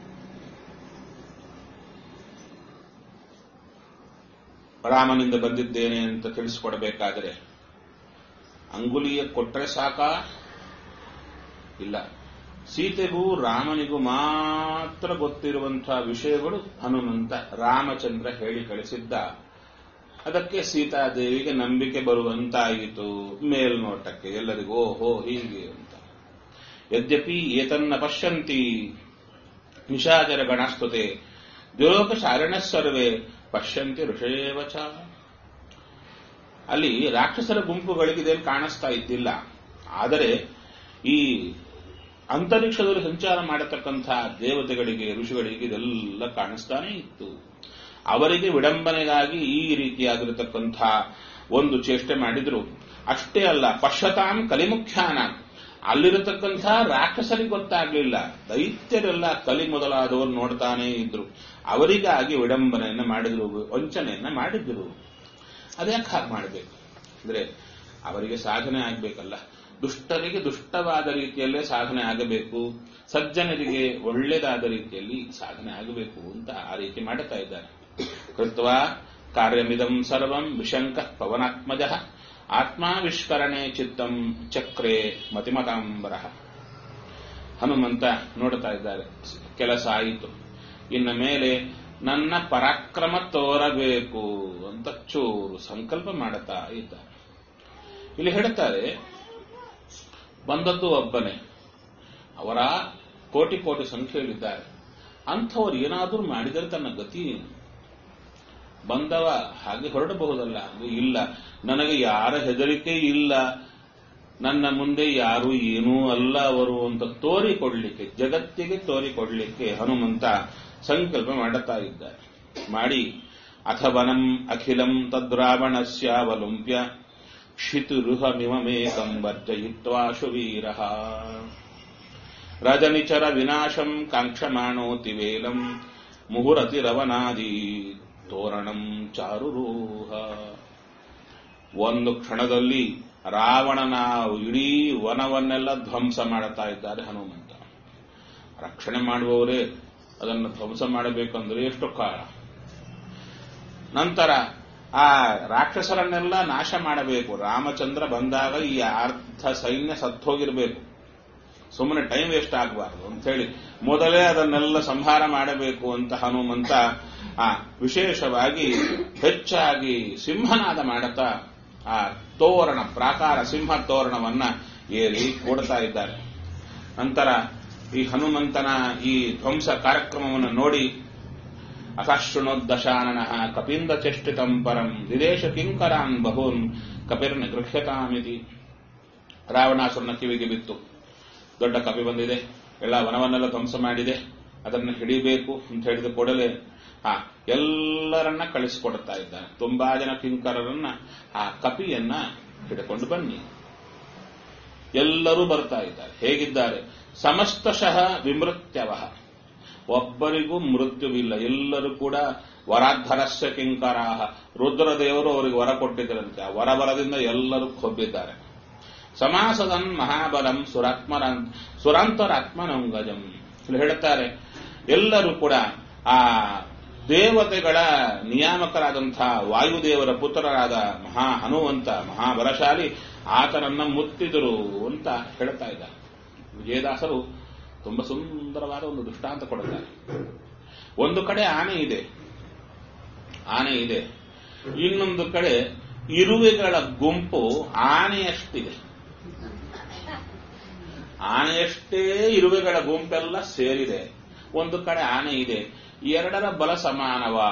ರಾಮನಿಂದ ಬಂದಿದ್ದೇನೆ ಅಂತ ತಿಳಿಸಿಕೊಡಬೇಕಾದರೆ ಅಂಗುಲಿಯ ಕೊಟ್ರೆ ಸಾಕ ಇಲ್ಲ ಸೀತೆಗೂ ರಾಮನಿಗೂ ಮಾತ್ರ ಗೊತ್ತಿರುವಂತಹ ವಿಷಯಗಳು ಹನುಮಂತ ರಾಮಚಂದ್ರ ಹೇಳಿ ಕಳಿಸಿದ್ದ ಅದಕ್ಕೆ ಸೀತಾದೇವಿಗೆ ನಂಬಿಕೆ ಬರುವಂತಾಯಿತು ಮೇಲ್ನೋಟಕ್ಕೆ ಎಲ್ಲರಿಗೂ ಓಹೋ ಹೀಗೆ ಅಂತ ಯದ್ಯಪಿ ಏತನ್ನ ಪಶ್ಯಂತಿ ನಿಶಾಚರ ಗಣಸ್ತುತೆ ದ್ವಿಲೋಕ ಶಾರಣ ಸರ್ವೇ ಪಶ್ಯಂತಿ ಋಷೇವಚ ಅಲ್ಲಿ ರಾಕ್ಷಸರ ಗುಂಪುಗಳಿಗೆ ಇದೇನು ಕಾಣಿಸ್ತಾ ಇದ್ದಿಲ್ಲ ಆದರೆ ಈ ಅಂತರಿಕ್ಷದಲ್ಲಿ ಸಂಚಾರ ಮಾಡತಕ್ಕಂತಹ ದೇವತೆಗಳಿಗೆ ಋಷಿಗಳಿಗೆ ಇದೆಲ್ಲ ಕಾಣಿಸ್ತಾನೆ ಇತ್ತು ಅವರಿಗೆ ವಿಡಂಬನೆಗಾಗಿ ಈ ರೀತಿಯಾಗಿರತಕ್ಕಂತಹ ಒಂದು ಚೇಷ್ಟೆ ಮಾಡಿದ್ರು ಅಷ್ಟೇ ಅಲ್ಲ ಪಶ್ಯತಾಂ ಕಲಿಮುಖ್ಯಾನ ಅಲ್ಲಿರತಕ್ಕಂಥ ರಾಕ್ಷಸರಿಗೆ ಗೊತ್ತಾಗ್ಲಿಲ್ಲ ದೈತ್ಯರೆಲ್ಲ ಕಲಿ ಮೊದಲಾದವರು ನೋಡ್ತಾನೇ ಇದ್ರು ಅವರಿಗಾಗಿ ವಿಡಂಬನೆಯನ್ನ ಮಾಡಿದ್ರು ವಂಚನೆಯನ್ನ ಮಾಡಿದ್ರು ಅದ್ಯಾಕೆ ಹಾಗೆ ಮಾಡಬೇಕು ಅಂದ್ರೆ ಅವರಿಗೆ ಸಾಧನೆ ಆಗಬೇಕಲ್ಲ ದುಷ್ಟರಿಗೆ ದುಷ್ಟವಾದ ರೀತಿಯಲ್ಲೇ ಸಾಧನೆ ಆಗಬೇಕು ಸಜ್ಜನರಿಗೆ ಒಳ್ಳೆಯದಾದ ರೀತಿಯಲ್ಲಿ ಸಾಧನೆ ಆಗಬೇಕು ಅಂತ ಆ ರೀತಿ ಮಾಡುತ್ತಾ ಇದ್ದಾರೆ ಕೃತ್ವ ಕಾರ್ಯಮಿದಂ ಸರ್ವಂ ವಿಶಂಕ ಪವನಾತ್ಮಜ ಆತ್ಮಾವಿಷ್ಕರಣೆ ಚಿತ್ತಂ ಚಕ್ರೆ ಮತಿಮತಾಂಬರ ಹನುಮಂತ ನೋಡ್ತಾ ಇದ್ದಾರೆ ಕೆಲಸ ಆಯಿತು ಇನ್ನು ಮೇಲೆ ನನ್ನ ಪರಾಕ್ರಮ ತೋರಬೇಕು ಅಂತ ಚೂರು ಸಂಕಲ್ಪ ಮಾಡುತ್ತಾ ಇದ್ದಾರೆ ಇಲ್ಲಿ ಹೇಳ್ತಾರೆ ಬಂದದ್ದು ಒಬ್ಬನೇ ಅವರ ಕೋಟಿ ಕೋಟಿ ಸಂಖ್ಯೆಯಲ್ಲಿದ್ದಾರೆ ಅಂಥವ್ರು ಏನಾದರೂ ಮಾಡಿದರೆ ತನ್ನ ಗತಿ ಏನು ಬಂದವ ಹಾಗೆ ಹೊರಡಬಹುದಲ್ಲ ಅಂದ್ರೆ ಇಲ್ಲ ನನಗೆ ಯಾರ ಹೆದರಿಕೆ ಇಲ್ಲ ನನ್ನ ಮುಂದೆ ಯಾರು ಏನೂ ಅಲ್ಲ ಅವರು ಅಂತ ತೋರಿಕೊಡ್ಲಿಕ್ಕೆ ಜಗತ್ತಿಗೆ ತೋರಿಕೊಡ್ಲಿಕ್ಕೆ ಹನುಮಂತ ಸಂಕಲ್ಪ ಮಾಡುತ್ತಾ ಇದ್ದಾರೆ ಮಾಡಿ ಅಥವನಂ ಅಖಿಲಂ ತದ್ರಾವಣಸ್ಯಾವಲಂಬ್ಯ ಕ್ಷಿತುರುಹಮಿಮೇಕಂ ವರ್ಜಯಿತ್ವಾ ಶುವೀರ ರಜನಿಚರ ವಿನಾಶಂ ಕಾಂಕ್ಷಮಾಣೋತಿ ವೇಲಂ ಮುಹುರತಿರವನಾದಿ ತೋರಣಂ ಚಾರುರೂಹ ಒಂದು ಕ್ಷಣದಲ್ಲಿ ರಾವಣನ ಇಡೀ ವನವನ್ನೆಲ್ಲ ಧ್ವಂಸ ಮಾಡುತ್ತಾ ಇದ್ದಾರೆ ಹನುಮಂತ ರಕ್ಷಣೆ ಮಾಡುವವರೇ ಅದನ್ನು ಧ್ವಂಸ ಮಾಡಬೇಕಂದ್ರೆ ಎಷ್ಟು ಕಾಲ ನಂತರ ಆ ರಾಕ್ಷಸರನ್ನೆಲ್ಲ ನಾಶ ಮಾಡಬೇಕು ರಾಮಚಂದ್ರ ಬಂದಾಗ ಈ ಅರ್ಧ ಸೈನ್ಯ ಸತ್ತೋಗಿರ್ಬೇಕು ಸುಮ್ಮನೆ ಟೈಮ್ ವೇಸ್ಟ್ ಆಗಬಾರ್ದು ಅಂತ ಹೇಳಿ ಮೊದಲೇ ಅದನ್ನೆಲ್ಲ ಸಂಹಾರ ಮಾಡಬೇಕು ಅಂತ ಹನುಮಂತ ಆ ವಿಶೇಷವಾಗಿ ಹೆಚ್ಚಾಗಿ ಸಿಂಹನಾದ ಮಾಡುತ್ತಾ ಆ ತೋರಣ ಪ್ರಾಕಾರ ಸಿಂಹ ತೋರಣವನ್ನ ಏರಿ ಕೊಡ್ತಾ ಇದ್ದಾರೆ ನಂತರ ಈ ಹನುಮಂತನ ಈ ಧ್ವಂಸ ಕಾರ್ಯಕ್ರಮವನ್ನು ನೋಡಿ ಅಸಶೃಣೋದ್ದಶಾನನ ಕಪಿಂದ ಚಷ್ಟಿತಂ ಪರಂ ವಿದೇಶ ಕಿಂಕರಾನ್ ಬಹೂನ್ ಕಪಿರ್ನ ಗೃಹ್ಯತಾಮಿತಿ ರಾವಣಾಸುರನ ಕಿವಿಗೆ ಬಿತ್ತು ದೊಡ್ಡ ಕಪಿ ಬಂದಿದೆ ಎಲ್ಲ ವನವನ್ನೆಲ್ಲ ಧ್ವಂಸ ಮಾಡಿದೆ ಅದನ್ನು ಹಿಡಿಬೇಕು ಅಂತ ಹೇಳಿದ ಕೂಡಲೇ ಆ ಎಲ್ಲರನ್ನ ಕಳಿಸಿಕೊಡ್ತಾ ಇದ್ದಾನೆ ತುಂಬಾ ಜನ ಕಿಂಕರರನ್ನ ಆ ಕಪಿಯನ್ನ ಹಿಡ್ಕೊಂಡು ಬನ್ನಿ ಎಲ್ಲರೂ ಬರ್ತಾ ಇದ್ದಾರೆ ಹೇಗಿದ್ದಾರೆ ಸಮಸ್ತಶಃ ವಿಮೃತ್ಯವಹ ಒಬ್ಬರಿಗೂ ಮೃತ್ಯುವಿಲ್ಲ ಎಲ್ಲರೂ ಕೂಡ ವರಾಧರಸ್ಯ ಕಿಂಕರಾಹ ರುದ್ರದೇವರು ಅವರಿಗೆ ವರ ಕೊಟ್ಟಿದ್ದರಂತೆ ಆ ವರ ಬಲದಿಂದ ಎಲ್ಲರೂ ಕೊಬ್ಬಿದ್ದಾರೆ ಸಮಾಸದನ್ ಮಹಾಬಲಂ ಸುರಾತ್ಮರ ಸುರಾಂತರಾತ್ಮನಂಗಜಂ ಇಲ್ಲಿ ಹೇಳುತ್ತಾರೆ ಎಲ್ಲರೂ ಕೂಡ ಆ ದೇವತೆಗಳ ನಿಯಾಮಕರಾದಂತಹ ವಾಯುದೇವರ ಪುತ್ರರಾದ ಮಹಾ ಹನುವಂತ ಮಹಾಬಲಶಾಲಿ ಆತನನ್ನ ಮುತ್ತಿದರು ಅಂತ ಹೇಳ್ತಾ ಇದ್ದಾರೆ ವಿಜಯದಾಸರು ತುಂಬಾ ಸುಂದರವಾದ ಒಂದು ದೃಷ್ಟಾಂತ ಕೊಡುತ್ತಾರೆ ಒಂದು ಕಡೆ ಆನೆ ಇದೆ ಆನೆ ಇದೆ ಇನ್ನೊಂದು ಕಡೆ ಇರುವೆಗಳ ಗುಂಪು ಆನೆಯಷ್ಟಿದೆ ಆನೆಯಷ್ಟೇ ಇರುವೆಗಳ ಗುಂಪೆಲ್ಲ ಸೇರಿದೆ ಒಂದು ಕಡೆ ಆನೆ ಇದೆ ಎರಡರ ಬಲ ಸಮಾನವಾ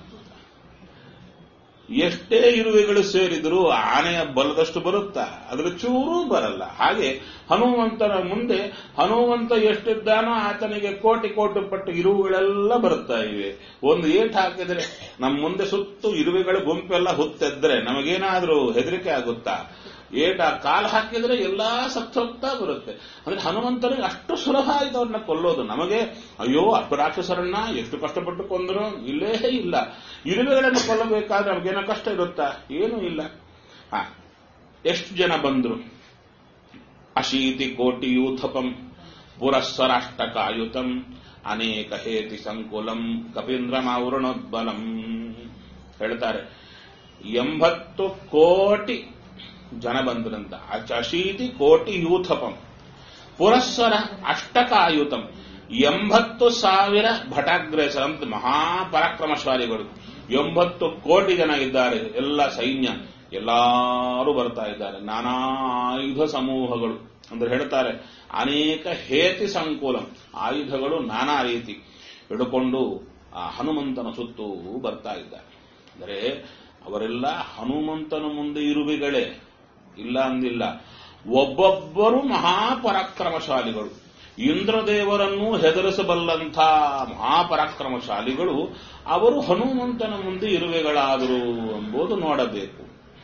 ಎಷ್ಟೇ ಇರುವೆಗಳು ಸೇರಿದರೂ ಆನೆಯ ಬಲದಷ್ಟು ಬರುತ್ತಾ ಅದರ ಚೂರೂ ಬರಲ್ಲ ಹಾಗೆ ಹನುಮಂತನ ಮುಂದೆ ಹನುಮಂತ ಎಷ್ಟಿದ್ದಾನೋ ಆತನಿಗೆ ಕೋಟಿ ಕೋಟಿ ಪಟ್ಟು ಇರುವೆಗಳೆಲ್ಲ ಬರುತ್ತಾ ಇವೆ ಒಂದು ಏಟ್ ಹಾಕಿದ್ರೆ ನಮ್ಮ ಮುಂದೆ ಸುತ್ತು ಇರುವೆಗಳ ಗುಂಪೆಲ್ಲ ಹುತ್ತೆದ್ರೆ ನಮಗೇನಾದ್ರೂ ಹೆದರಿಕೆ ಆಗುತ್ತಾ ಏಟ ಕಾಲು ಹಾಕಿದ್ರೆ ಎಲ್ಲಾ ಸತ್ತೋಗ್ತಾ ಬರುತ್ತೆ ಅಂದ್ರೆ ಹನುಮಂತನಿಗೆ ಅಷ್ಟು ಸುಲಭ ಆಯ್ತು ಅವ್ರನ್ನ ಕೊಲ್ಲೋದು ನಮಗೆ ಅಯ್ಯೋ ಅಪರಾಕ್ಷಸರನ್ನ ಎಷ್ಟು ಕಷ್ಟಪಟ್ಟು ಕೊಂದ್ರು ಇಲ್ಲೇ ಇಲ್ಲ ಇರುವೆಗಳನ್ನು ಕೊಲ್ಲಬೇಕಾದ್ರೆ ನಮಗೇನೋ ಕಷ್ಟ ಇರುತ್ತಾ ಏನೂ ಇಲ್ಲ ಹ ಎಷ್ಟು ಜನ ಬಂದ್ರು ಅಶೀತಿ ಕೋಟಿ ಯೂಥಪಂ ಪುರಸ್ಸರಾಷ್ಟಕಾಯುತಂ ಅನೇಕ ಹೇತಿ ಸಂಕುಲಂ ಕಪೀಂದ್ರಮಾವೃಣೋದ್ಬಲಂ ಹೇಳ್ತಾರೆ ಎಂಬತ್ತು ಕೋಟಿ ಜನ ಬಂದ್ರಂತ ಅಶೀತಿ ಕೋಟಿ ಯೂಥಪಂ ಪುರಸ್ಸರ ಅಷ್ಟಕಾಯುತಂ ಎಂಬತ್ತು ಸಾವಿರ ಭಟಾಗ್ರೇಸರ ಅಂತ ಮಹಾಪರಾಕ್ರಮಶಾಲಿಗಳು ಎಂಬತ್ತು ಕೋಟಿ ಜನ ಇದ್ದಾರೆ ಎಲ್ಲ ಸೈನ್ಯ ಎಲ್ಲರೂ ಬರ್ತಾ ಇದ್ದಾರೆ ನಾನಾ ಆಯುಧ ಸಮೂಹಗಳು ಅಂದ್ರೆ ಹೇಳ್ತಾರೆ ಅನೇಕ ಹೇತಿ ಸಂಕುಲಂ ಆಯುಧಗಳು ನಾನಾ ರೀತಿ ಹಿಡ್ಕೊಂಡು ಆ ಹನುಮಂತನ ಸುತ್ತೂ ಬರ್ತಾ ಇದ್ದಾರೆ ಅಂದರೆ ಅವರೆಲ್ಲ ಹನುಮಂತನ ಮುಂದೆ ಇರುವೆಗಳೇ ಇಲ್ಲ ಅಂದಿಲ್ಲ ಒಬ್ಬೊಬ್ಬರು ಮಹಾಪರಾಕ್ರಮಶಾಲಿಗಳು ಇಂದ್ರದೇವರನ್ನು ಹೆದರಿಸಬಲ್ಲಂಥ ಮಹಾಪರಾಕ್ರಮಶಾಲಿಗಳು ಅವರು ಹನುಮಂತನ ಮುಂದೆ ಇರುವೆಗಳಾದರು ಎಂಬುದು ನೋಡಬೇಕು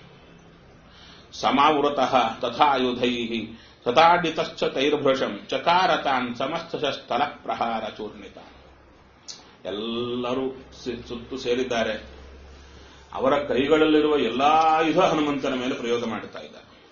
ಸಮಾವೃತಃ ತಥಾಯುಧೈ ತಥಾಡಿತಶ್ಚ ತೈರ್ಭೃಶಂ ಚಕಾರತಾನ್ ಸಮಸ್ತ ಸ್ಥಳ ಪ್ರಹಾರ ಚೂರ್ಣಿತ ಎಲ್ಲರೂ ಸುತ್ತು ಸೇರಿದ್ದಾರೆ ಅವರ ಕೈಗಳಲ್ಲಿರುವ ಎಲ್ಲಾ ಆಯುಧ ಹನುಮಂತನ ಮೇಲೆ ಪ್ರಯೋಗ ಮಾಡುತ್ತಾ ಇದ್ದಾರೆ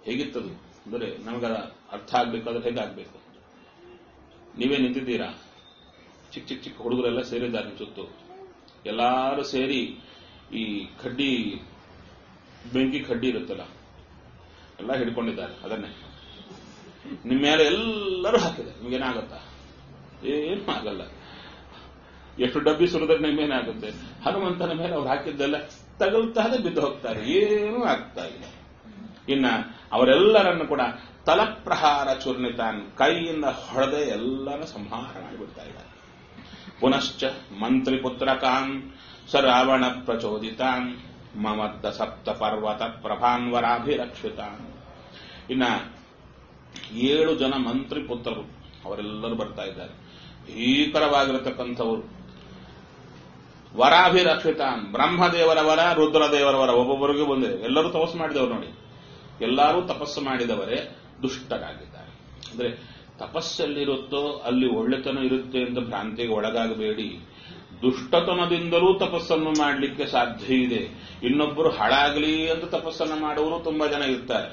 ಹೇಗಿತ್ತದು ಅಂದರೆ ನಮಗದ ಅರ್ಥ ಆಗ್ಬೇಕಾದ್ರೆ ಹೇಗಾಗಬೇಕು ನೀವೇ ನಿಂತಿದ್ದೀರಾ ಚಿಕ್ಕ ಚಿಕ್ಕ ಚಿಕ್ಕ ಹುಡುಗರೆಲ್ಲ ಸೇರಿದ್ದಾರೆ ನಿಮ್ ಸುತ್ತು ಎಲ್ಲರೂ ಸೇರಿ ಈ ಕಡ್ಡಿ ಬೆಂಕಿ ಕಡ್ಡಿ ಇರುತ್ತಲ್ಲ ಎಲ್ಲ ಹಿಡ್ಕೊಂಡಿದ್ದಾರೆ ಅದನ್ನೇ ನಿಮ್ಮ ಮೇಲೆ ಎಲ್ಲರೂ ಹಾಕಿದೆ ನಿಮಗೇನಾಗುತ್ತಾ ಏನು ಆಗಲ್ಲ ಎಷ್ಟು ಡಬ್ಬಿ ಸುರಿದ್ರೆ ನಿಮ್ಗೇನಾಗುತ್ತೆ ಹನುಮಂತನ ಮೇಲೆ ಅವ್ರು ಹಾಕಿದ್ದೆಲ್ಲ ತಗಲ್ತಾದೆ ಬಿದ್ದು ಹೋಗ್ತಾರೆ ಏನೂ ಆಗ್ತಾ ಇಲ್ಲ ಇನ್ನ ಅವರೆಲ್ಲರನ್ನು ಕೂಡ ತಲಪ್ರಹಾರ ಚೂರ್ಣಿತಾನ್ ಕೈಯಿಂದ ಹೊಡೆದೇ ಎಲ್ಲರ ಸಂಹಾರ ಮಾಡಿಬಿಡ್ತಾ ಇದ್ದಾರೆ ಪುನಶ್ಚ ಮಂತ್ರಿ ಪುತ್ರಕಾನ್ ಸ ರಾವಣ ಪ್ರಚೋದಿತಾನ್ ಮಮದ್ದ ಸಪ್ತ ಪರ್ವತ ಪ್ರಭಾನ್ವರಾಭಿರಕ್ಷಿತಾನ್ ಇನ್ನ ಏಳು ಜನ ಮಂತ್ರಿ ಪುತ್ರರು ಅವರೆಲ್ಲರೂ ಬರ್ತಾ ಇದ್ದಾರೆ ಭೀಕರವಾಗಿರತಕ್ಕಂಥವರು ವರಾಭಿರಕ್ಷಿತಾನ್ ಬ್ರಹ್ಮದೇವರ ವರ ರುದ್ರದೇವರ ವರ ಒಬ್ಬೊಬ್ಬರಿಗೂ ಬಂದಿದೆ ಎಲ್ಲರೂ ತಪಸ್ಸು ಮಾಡಿದವರು ನೋಡಿ ಎಲ್ಲರೂ ತಪಸ್ಸು ಮಾಡಿದವರೇ ದುಷ್ಟರಾಗಿದ್ದಾರೆ ಅಂದ್ರೆ ತಪಸ್ಸಲ್ಲಿರುತ್ತೋ ಅಲ್ಲಿ ಒಳ್ಳೆತನ ಇರುತ್ತೆ ಅಂತ ಭ್ರಾಂತಿಗೆ ಒಳಗಾಗಬೇಡಿ ದುಷ್ಟತನದಿಂದಲೂ ತಪಸ್ಸನ್ನು ಮಾಡಲಿಕ್ಕೆ ಸಾಧ್ಯ ಇದೆ ಇನ್ನೊಬ್ಬರು ಹಾಳಾಗಲಿ ಅಂತ ತಪಸ್ಸನ್ನು ಮಾಡುವವರು ತುಂಬಾ ಜನ ಇರ್ತಾರೆ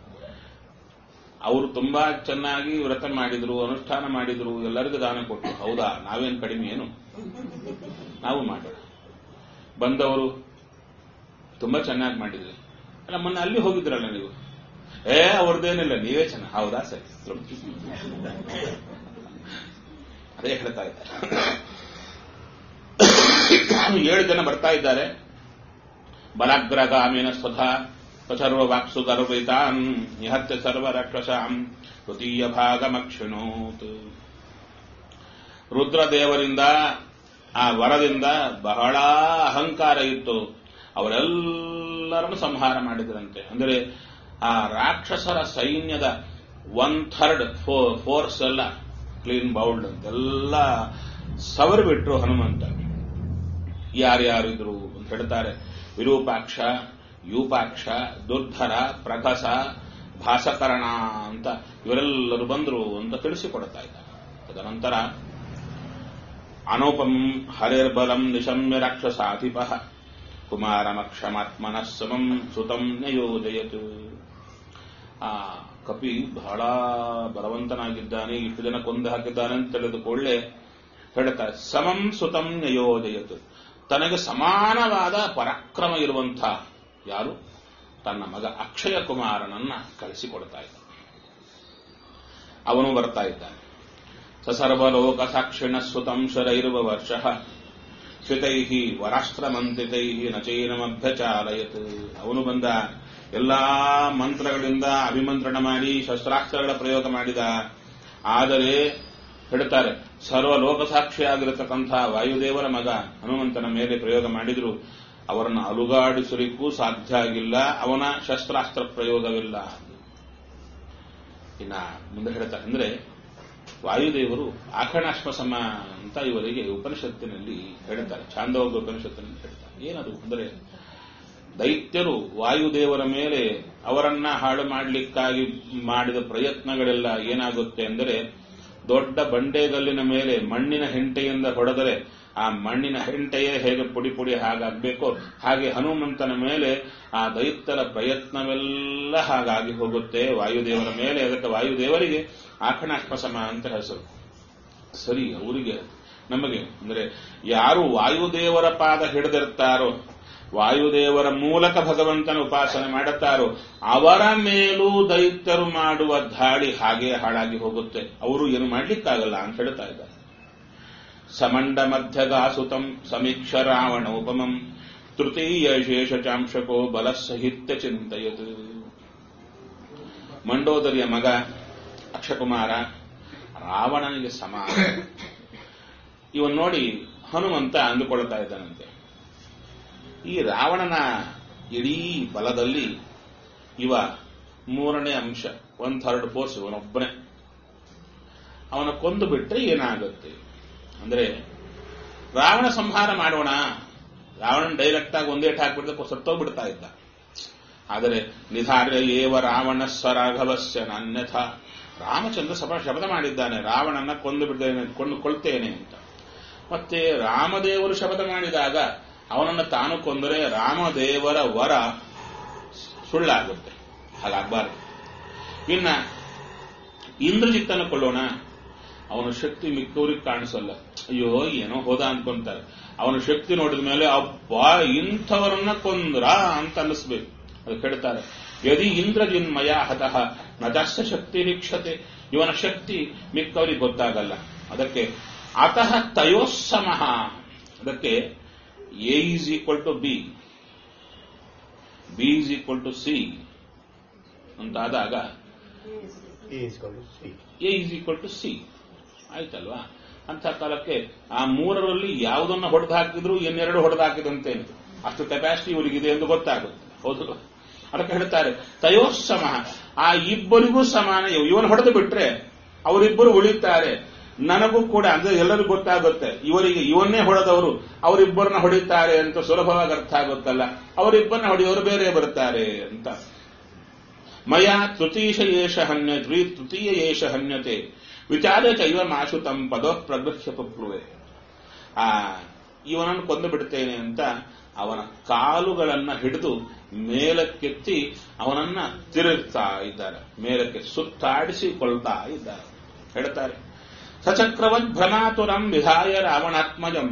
ಅವರು ತುಂಬಾ ಚೆನ್ನಾಗಿ ವ್ರತ ಮಾಡಿದ್ರು ಅನುಷ್ಠಾನ ಮಾಡಿದ್ರು ಎಲ್ಲರಿಗೂ ದಾನ ಕೊಟ್ಟರು ಹೌದಾ ನಾವೇನ್ ಕಡಿಮೆ ಏನು ನಾವು ಮಾಡೋಣ ಬಂದವರು ತುಂಬಾ ಚೆನ್ನಾಗಿ ಮಾಡಿದ್ರಿ ಅಲ್ಲ ಮೊನ್ನೆ ಅಲ್ಲಿ ಹೋಗಿದ್ರಲ್ಲ ನೀವು ಏ ಅವ್ರದ್ದೇನಿಲ್ಲ ನೀವೇ ಚೆನ್ನಾಗಿ ಹೌದಾ ಸರಿ ಅದೇ ಹೇಳ್ತಾ ಇದ್ದಾರೆ ಏಳು ಜನ ಬರ್ತಾ ಇದ್ದಾರೆ ಬಲಾಗ್ರಗಾಮಿನ ಸ್ವಧಾ ಸರ್ವ ವಾಕ್ಸು ಗರ್ವಿತಾನ್ ನಿಹತ್ಯ ಸರ್ವ ರಾಕ್ಷಸಾಂ ತೃತೀಯ ಭಾಗಮಕ್ಷಿಣೋತ್ ರುದ್ರದೇವರಿಂದ ಆ ವರದಿಂದ ಬಹಳ ಅಹಂಕಾರ ಇತ್ತು ಅವರೆಲ್ಲರನ್ನು ಸಂಹಾರ ಮಾಡಿದ್ರಂತೆ ಅಂದರೆ ಆ ರಾಕ್ಷಸರ ಸೈನ್ಯದ ಒನ್ ಥರ್ಡ್ ಫೋರ್ಸ್ ಎಲ್ಲ ಕ್ಲೀನ್ ಬೌಲ್ಡ್ ಅಂತೆಲ್ಲ ಸವರ್ ಬಿಟ್ರು ಹನುಮಂತ ಯಾರ್ಯಾರು ಇದ್ರು ಅಂತ ಹೇಳ್ತಾರೆ ವಿರೂಪಾಕ್ಷ ಯೂಪಾಕ್ಷ ದುರ್ಧರ ಪ್ರಕಸ ಭಾಸಕರಣ ಅಂತ ಇವರೆಲ್ಲರೂ ಬಂದರು ಅಂತ ತಿಳಿಸಿಕೊಡ್ತಾ ಇದ್ದಾರೆ ತದನಂತರ ಅನೂಪಂ ಹರಿರ್ಬಲಂ ನಿಶಮ್ಯ ರಾಕ್ಷಸಾಧಿಪ ಕುಮಾರಮಕ್ಷಮಾತ್ಮನ ಸಮಂ ಸುತಂ ನಯೋಜಯತು ಆ ಕಪಿ ಬಹಳ ಬಲವಂತನಾಗಿದ್ದಾನೆ ಇಷ್ಟು ಜನ ಕೊಂದು ಹಾಕಿದ್ದಾನೆ ಅಂತ ತಿಳಿದುಕೊಳ್ಳೆ ಹೇಳ್ತಾರೆ ಸಮಂ ಸುತಂ ನಯೋಜಯತು ತನಗೆ ಸಮಾನವಾದ ಪರಾಕ್ರಮ ಇರುವಂಥ ಯಾರು ತನ್ನ ಮಗ ಅಕ್ಷಯ ಕುಮಾರನನ್ನ ಕಳಿಸಿಕೊಡ್ತಾ ಇದ್ದ ಅವನು ಬರ್ತಾ ಇದ್ದಾನೆ ಸಸರ್ವಲೋಕ ಸಾಕ್ಷಿಣ ಸುತಂ ಶರೈರುವ ವರ್ಷ ಶ್ರಿತೈ ವರಾಸ್ತ್ರಮಂತ್ರಿತೈ ನಚೈನಮಭ್ಯಚಾಲಯತ್ ಅವನು ಬಂದ ಎಲ್ಲಾ ಮಂತ್ರಗಳಿಂದ ಅಭಿಮಂತ್ರಣ ಮಾಡಿ ಶಸ್ತ್ರಾಸ್ತ್ರಗಳ ಪ್ರಯೋಗ ಮಾಡಿದ ಆದರೆ ಹೇಳ್ತಾರೆ ಸರ್ವ ಲೋಕಸಾಕ್ಷಿಯಾಗಿರತಕ್ಕಂಥ ವಾಯುದೇವರ ಮಗ ಹನುಮಂತನ ಮೇಲೆ ಪ್ರಯೋಗ ಮಾಡಿದ್ರು ಅವರನ್ನು ಅಲುಗಾಡಿಸಲಿಕ್ಕೂ ಸಾಧ್ಯ ಆಗಿಲ್ಲ ಅವನ ಶಸ್ತ್ರಾಸ್ತ್ರ ಪ್ರಯೋಗವಿಲ್ಲ ಇನ್ನ ಮುಂದೆ ಹೇಳ್ತಾರೆ ಅಂದ್ರೆ ವಾಯುದೇವರು ಆಖಣಾಶ್ಮಸಮ ಅಂತ ಇವರಿಗೆ ಉಪನಿಷತ್ತಿನಲ್ಲಿ ಹೇಳ್ತಾರೆ ಚಾಂದೋಗ ಉಪನಿಷತ್ತಿನಲ್ಲಿ ಹೇಳ್ತಾರೆ ಏನದು ಅಂದರೆ ದೈತ್ಯರು ವಾಯುದೇವರ ಮೇಲೆ ಅವರನ್ನ ಹಾಳು ಮಾಡಲಿಕ್ಕಾಗಿ ಮಾಡಿದ ಪ್ರಯತ್ನಗಳೆಲ್ಲ ಏನಾಗುತ್ತೆ ಅಂದರೆ ದೊಡ್ಡ ಬಂಡೆಗಲ್ಲಿನ ಮೇಲೆ ಮಣ್ಣಿನ ಹೆಂಟೆಯಿಂದ ಹೊಡೆದರೆ ಆ ಮಣ್ಣಿನ ಹೆಂಟೆಯೇ ಹೇಗೆ ಪುಡಿ ಪುಡಿ ಹಾಗಾಗಬೇಕೋ ಹಾಗೆ ಹನುಮಂತನ ಮೇಲೆ ಆ ದೈತ್ಯರ ಪ್ರಯತ್ನವೆಲ್ಲ ಹಾಗಾಗಿ ಹೋಗುತ್ತೆ ವಾಯುದೇವರ ಮೇಲೆ ಅದಕ್ಕೆ ವಾಯುದೇವರಿಗೆ ಆಖಣಾಶ್ಮಸಮ ಅಂತ ಹೆಸರು ಸರಿ ಅವರಿಗೆ ನಮಗೆ ಅಂದ್ರೆ ಯಾರು ವಾಯುದೇವರ ಪಾದ ಹಿಡಿದಿರ್ತಾರೋ ವಾಯುದೇವರ ಮೂಲಕ ಭಗವಂತನ ಉಪಾಸನೆ ಮಾಡುತ್ತಾರೋ ಅವರ ಮೇಲೂ ದೈತ್ಯರು ಮಾಡುವ ದಾಳಿ ಹಾಗೆ ಹಾಳಾಗಿ ಹೋಗುತ್ತೆ ಅವರು ಏನು ಮಾಡ್ಲಿಕ್ಕಾಗಲ್ಲ ಅಂತ ಹೇಳ್ತಾ ಇದ್ದಾರೆ ಸಮಂಡ ಮಧ್ಯಗಾಸುತಂ ಸಮೀಕ್ಷ ರಾವಣ ಉಪಮಂ ತೃತೀಯ ಶೇಷಚಾಂಶಕೋ ಬಲಸಹಿತ್ಯ ಚಿಂತೆಯದು ಮಂಡೋದರಿಯ ಮಗ ಅಕ್ಷಕುಮಾರ ರಾವಣನಿಗೆ ಸಮಾನ ಇವನ್ ನೋಡಿ ಹನುಮಂತ ಅಂದುಕೊಳ್ತಾ ಇದ್ದಾನಂತೆ ಈ ರಾವಣನ ಇಡೀ ಬಲದಲ್ಲಿ ಇವ ಮೂರನೇ ಅಂಶ ಒನ್ ಥರ್ಡ್ ಫೋರ್ಸ್ ಇವನೊಬ್ಬನೇ ಅವನ ಕೊಂದು ಬಿಟ್ರೆ ಏನಾಗುತ್ತೆ ಅಂದ್ರೆ ರಾವಣ ಸಂಹಾರ ಮಾಡೋಣ ರಾವಣನ್ ಡೈರೆಕ್ಟ್ ಆಗಿ ಒಂದೇ ಹಾಕ್ಬಿಡ್ದೆ ಸತ್ತೋಗ್ಬಿಡ್ತಾ ಇದ್ದ ಆದರೆ ನಿಧಾರ್ಯ ಏವ ರಾವಣ ಸ್ವರಾಘವಸ್ಯ ನಾನ್ಯಥ ರಾಮಚಂದ್ರ ಸಭಾ ಶಬ್ದ ಮಾಡಿದ್ದಾನೆ ರಾವಣನ ಕೊಂದು ಬಿಡ್ತೇನೆ ಕೊಂಡು ಕೊಳ್ತೇನೆ ಅಂತ ಮತ್ತೆ ರಾಮದೇವರು ಶಪಥ ಮಾಡಿದಾಗ ಅವನನ್ನು ತಾನು ಕೊಂದರೆ ರಾಮದೇವರ ವರ ಸುಳ್ಳಾಗುತ್ತೆ ಹಾಗಾಗಬಾರದು ಇನ್ನ ಇಂದ್ರಜಿತ್ತನ್ನು ಕೊಳ್ಳೋಣ ಅವನ ಶಕ್ತಿ ಮಿಕ್ಕವ್ರಿಗೆ ಕಾಣಿಸಲ್ಲ ಅಯ್ಯೋ ಏನೋ ಹೋದ ಅನ್ಕೊಂತಾರೆ ಅವನ ಶಕ್ತಿ ನೋಡಿದ ಮೇಲೆ ಅಬ್ಬಾ ಇಂಥವರನ್ನ ಕೊಂದ್ರ ಅಂತ ಅನ್ನಿಸ್ಬೇಕು ಅದು ಹೇಳ್ತಾರೆ ಯದಿ ಇಂದ್ರಜಿನ್ಮಯ ಹತಃ ನಜಸ್ಸ ಶಕ್ತಿ ನಿಕ್ಷತೆ ಇವನ ಶಕ್ತಿ ಮಿಕ್ಕವರಿಗೆ ಗೊತ್ತಾಗಲ್ಲ ಅದಕ್ಕೆ ಅತಃ ತಯೋಸ್ಸಮಃ ಅದಕ್ಕೆ A is equal to B B is equal to C ಅಂತಾದಾಗ A is called C. A is equal to C ಆಯ್ತಲ್ವಾ ಅಂತ ಕಾಲಕ್ಕೆ ಆ ಮೂರರಲ್ಲಿ ಯಾವುದನ್ನ ಹೊಡೆದು ಹಾಕಿದ್ರು ಇನ್ನೆರಡು ಹೊಡೆದು ಹಾಕಿದಂತೆ ಅಷ್ಟು ಕೆಪಾಸಿಟಿ ಇವರಿಗಿದೆ ಎಂದು ಗೊತ್ತಾಗುತ್ತೆ ಹೌದು ಅದಕ್ಕೆ ಹೇಳ್ತಾರೆ ತಯೋಸಮ ಆ ಇಬ್ಬರಿಗೂ ಸಮಾನ ಇವನು ಹೊಡೆದು ಬಿಟ್ರೆ ಅವರಿಬ್ಬರು ಉಳಿತಾರೆ ನನಗೂ ಕೂಡ ಅಂದ್ರೆ ಎಲ್ಲರಿಗೂ ಗೊತ್ತಾಗುತ್ತೆ ಇವರಿಗೆ ಇವನ್ನೇ ಹೊಡೆದವರು ಅವರಿಬ್ಬರನ್ನ ಹೊಡಿತಾರೆ ಅಂತ ಸುಲಭವಾಗಿ ಅರ್ಥ ಆಗುತ್ತಲ್ಲ ಅವರಿಬ್ಬರನ್ನ ಹೊಡೆಯೋರು ಬೇರೆ ಬರ್ತಾರೆ ಅಂತ ಮಯ ತೃತೀಶ ಏಷ ಹನ್ಯ ತೃತೀಯ ಏಷ ಹನ್ಯತೆ ವಿಚಾರ ಚೈವ ಮಾಶುತಂ ಪದೋ ಪ್ರಗೃಹ್ಯ ಪಪ್ಲುವೆ ಆ ಇವನನ್ನು ಕೊಂದು ಬಿಡ್ತೇನೆ ಅಂತ ಅವನ ಕಾಲುಗಳನ್ನ ಹಿಡಿದು ಮೇಲಕ್ಕೆತ್ತಿ ಅವನನ್ನ ತಿರುಗ್ತಾ ಇದ್ದಾರೆ ಮೇಲಕ್ಕೆ ಸುತ್ತಾಡಿಸಿಕೊಳ್ತಾ ಇದ್ದಾರೆ ಹೇಳ್ತಾರೆ ಸಚಕ್ರವದ್ ಭ್ರಮಾತುರಂ ವಿಧಾಯ ರಾವಣಾತ್ಮಜಂ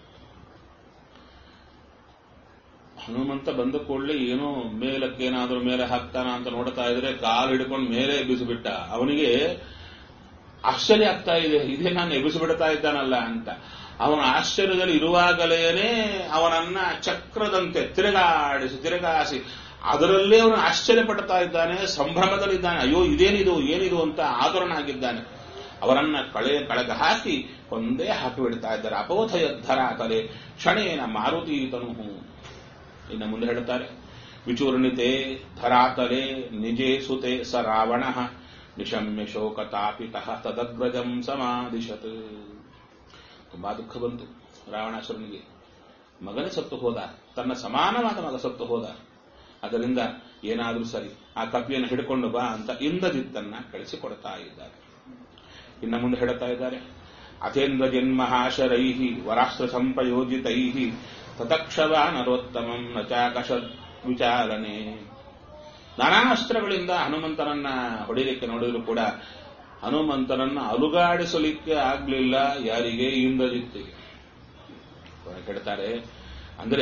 ಹನುಮಂತ ಬಂದ ಕೂಡಲೇ ಏನೋ ಮೇಲಕ್ಕೆ ಏನಾದ್ರೂ ಮೇಲೆ ಹಾಕ್ತಾನ ಅಂತ ನೋಡ್ತಾ ಇದ್ರೆ ಕಾಲು ಹಿಡ್ಕೊಂಡು ಮೇಲೆ ಎಬ್ಬಿಸಿಬಿಟ್ಟ ಅವನಿಗೆ ಆಶ್ಚರ್ಯ ಆಗ್ತಾ ಇದೆ ಇದೇ ನಾನು ಎಬ್ಬಿಸಿಬಿಡ್ತಾ ಇದ್ದಾನಲ್ಲ ಅಂತ ಅವನ ಆಶ್ಚರ್ಯದಲ್ಲಿ ಇರುವಾಗಲೇನೆ ಅವನನ್ನ ಚಕ್ರದಂತೆ ತಿರುಗಾಡಿಸಿ ತಿರುಗಾಸಿ ಅದರಲ್ಲೇ ಅವನು ಆಶ್ಚರ್ಯ ಪಡ್ತಾ ಇದ್ದಾನೆ ಸಂಭ್ರಮದಲ್ಲಿದ್ದಾನೆ ಅಯ್ಯೋ ಇದೇನಿದು ಏನಿದು ಅಂತ ಆತುರನಾಗಿದ್ದಾನೆ ಅವರನ್ನ ಕಳೆ ಕಳಗ ಹಾಕಿ ಒಂದೇ ಹಾಕಿ ಬಿಡ್ತಾ ಇದ್ದಾರೆ ಅಪೋಧ ಯದ್ಧರ ತಲೆ ಕ್ಷಣೇನ ಮಾರುತಿ ತನು ಇನ್ನು ಮುಂದೆ ಹೇಳ್ತಾರೆ ವಿಚೂರ್ಣಿತೆ ಧರಾತಲೆ ನಿಜೇ ಸುತೆ ಸ ರಾವಣ ನಿಶಮ್ಯ ಶೋಕ ತಾಪಿತಃ ತದಗ್ರಜಂ ಸಮಾಧಿಶತ್ ತುಂಬಾ ದುಃಖ ಬಂತು ರಾವಣಾಸುರನಿಗೆ ಮಗನೇ ಸತ್ತು ಹೋದ ತನ್ನ ಸಮಾನವಾದ ಮಗ ಸತ್ತು ಹೋದ ಅದರಿಂದ ಏನಾದರೂ ಸರಿ ಆ ಕಪಿಯನ್ನು ಹಿಡ್ಕೊಂಡು ಬಾ ಅಂತ ಇಂದ್ರಜಿತ್ತನ್ನ ಕಳಿಸಿಕೊಡ್ತಾ ಇದ್ದಾರೆ ಇನ್ನು ಮುಂದೆ ಹೇಳ್ತಾ ಇದ್ದಾರೆ ಅಥೇಂದ್ರ ಜನ್ಮಹಾಶರೈ ವರಾಸ್ತ್ರ ಸಂಪ್ರಯೋಜಿತೈ ತತಕ್ಷವ ನರೋತ್ತಮಂ ನಚಾಕಶ ವಿಚಾರಣೆ ನಾನಾ ಅಸ್ತ್ರಗಳಿಂದ ಹನುಮಂತನನ್ನ ಹೊಡಿಲಿಕ್ಕೆ ನೋಡಿದ್ರು ಕೂಡ ಹನುಮಂತನನ್ನ ಅಲುಗಾಡಿಸಲಿಕ್ಕೆ ಆಗ್ಲಿಲ್ಲ ಯಾರಿಗೆ ಇಂದ್ರಜಿತ್ತಿಗೆ ಹೇಳ್ತಾರೆ ಅಂದ್ರೆ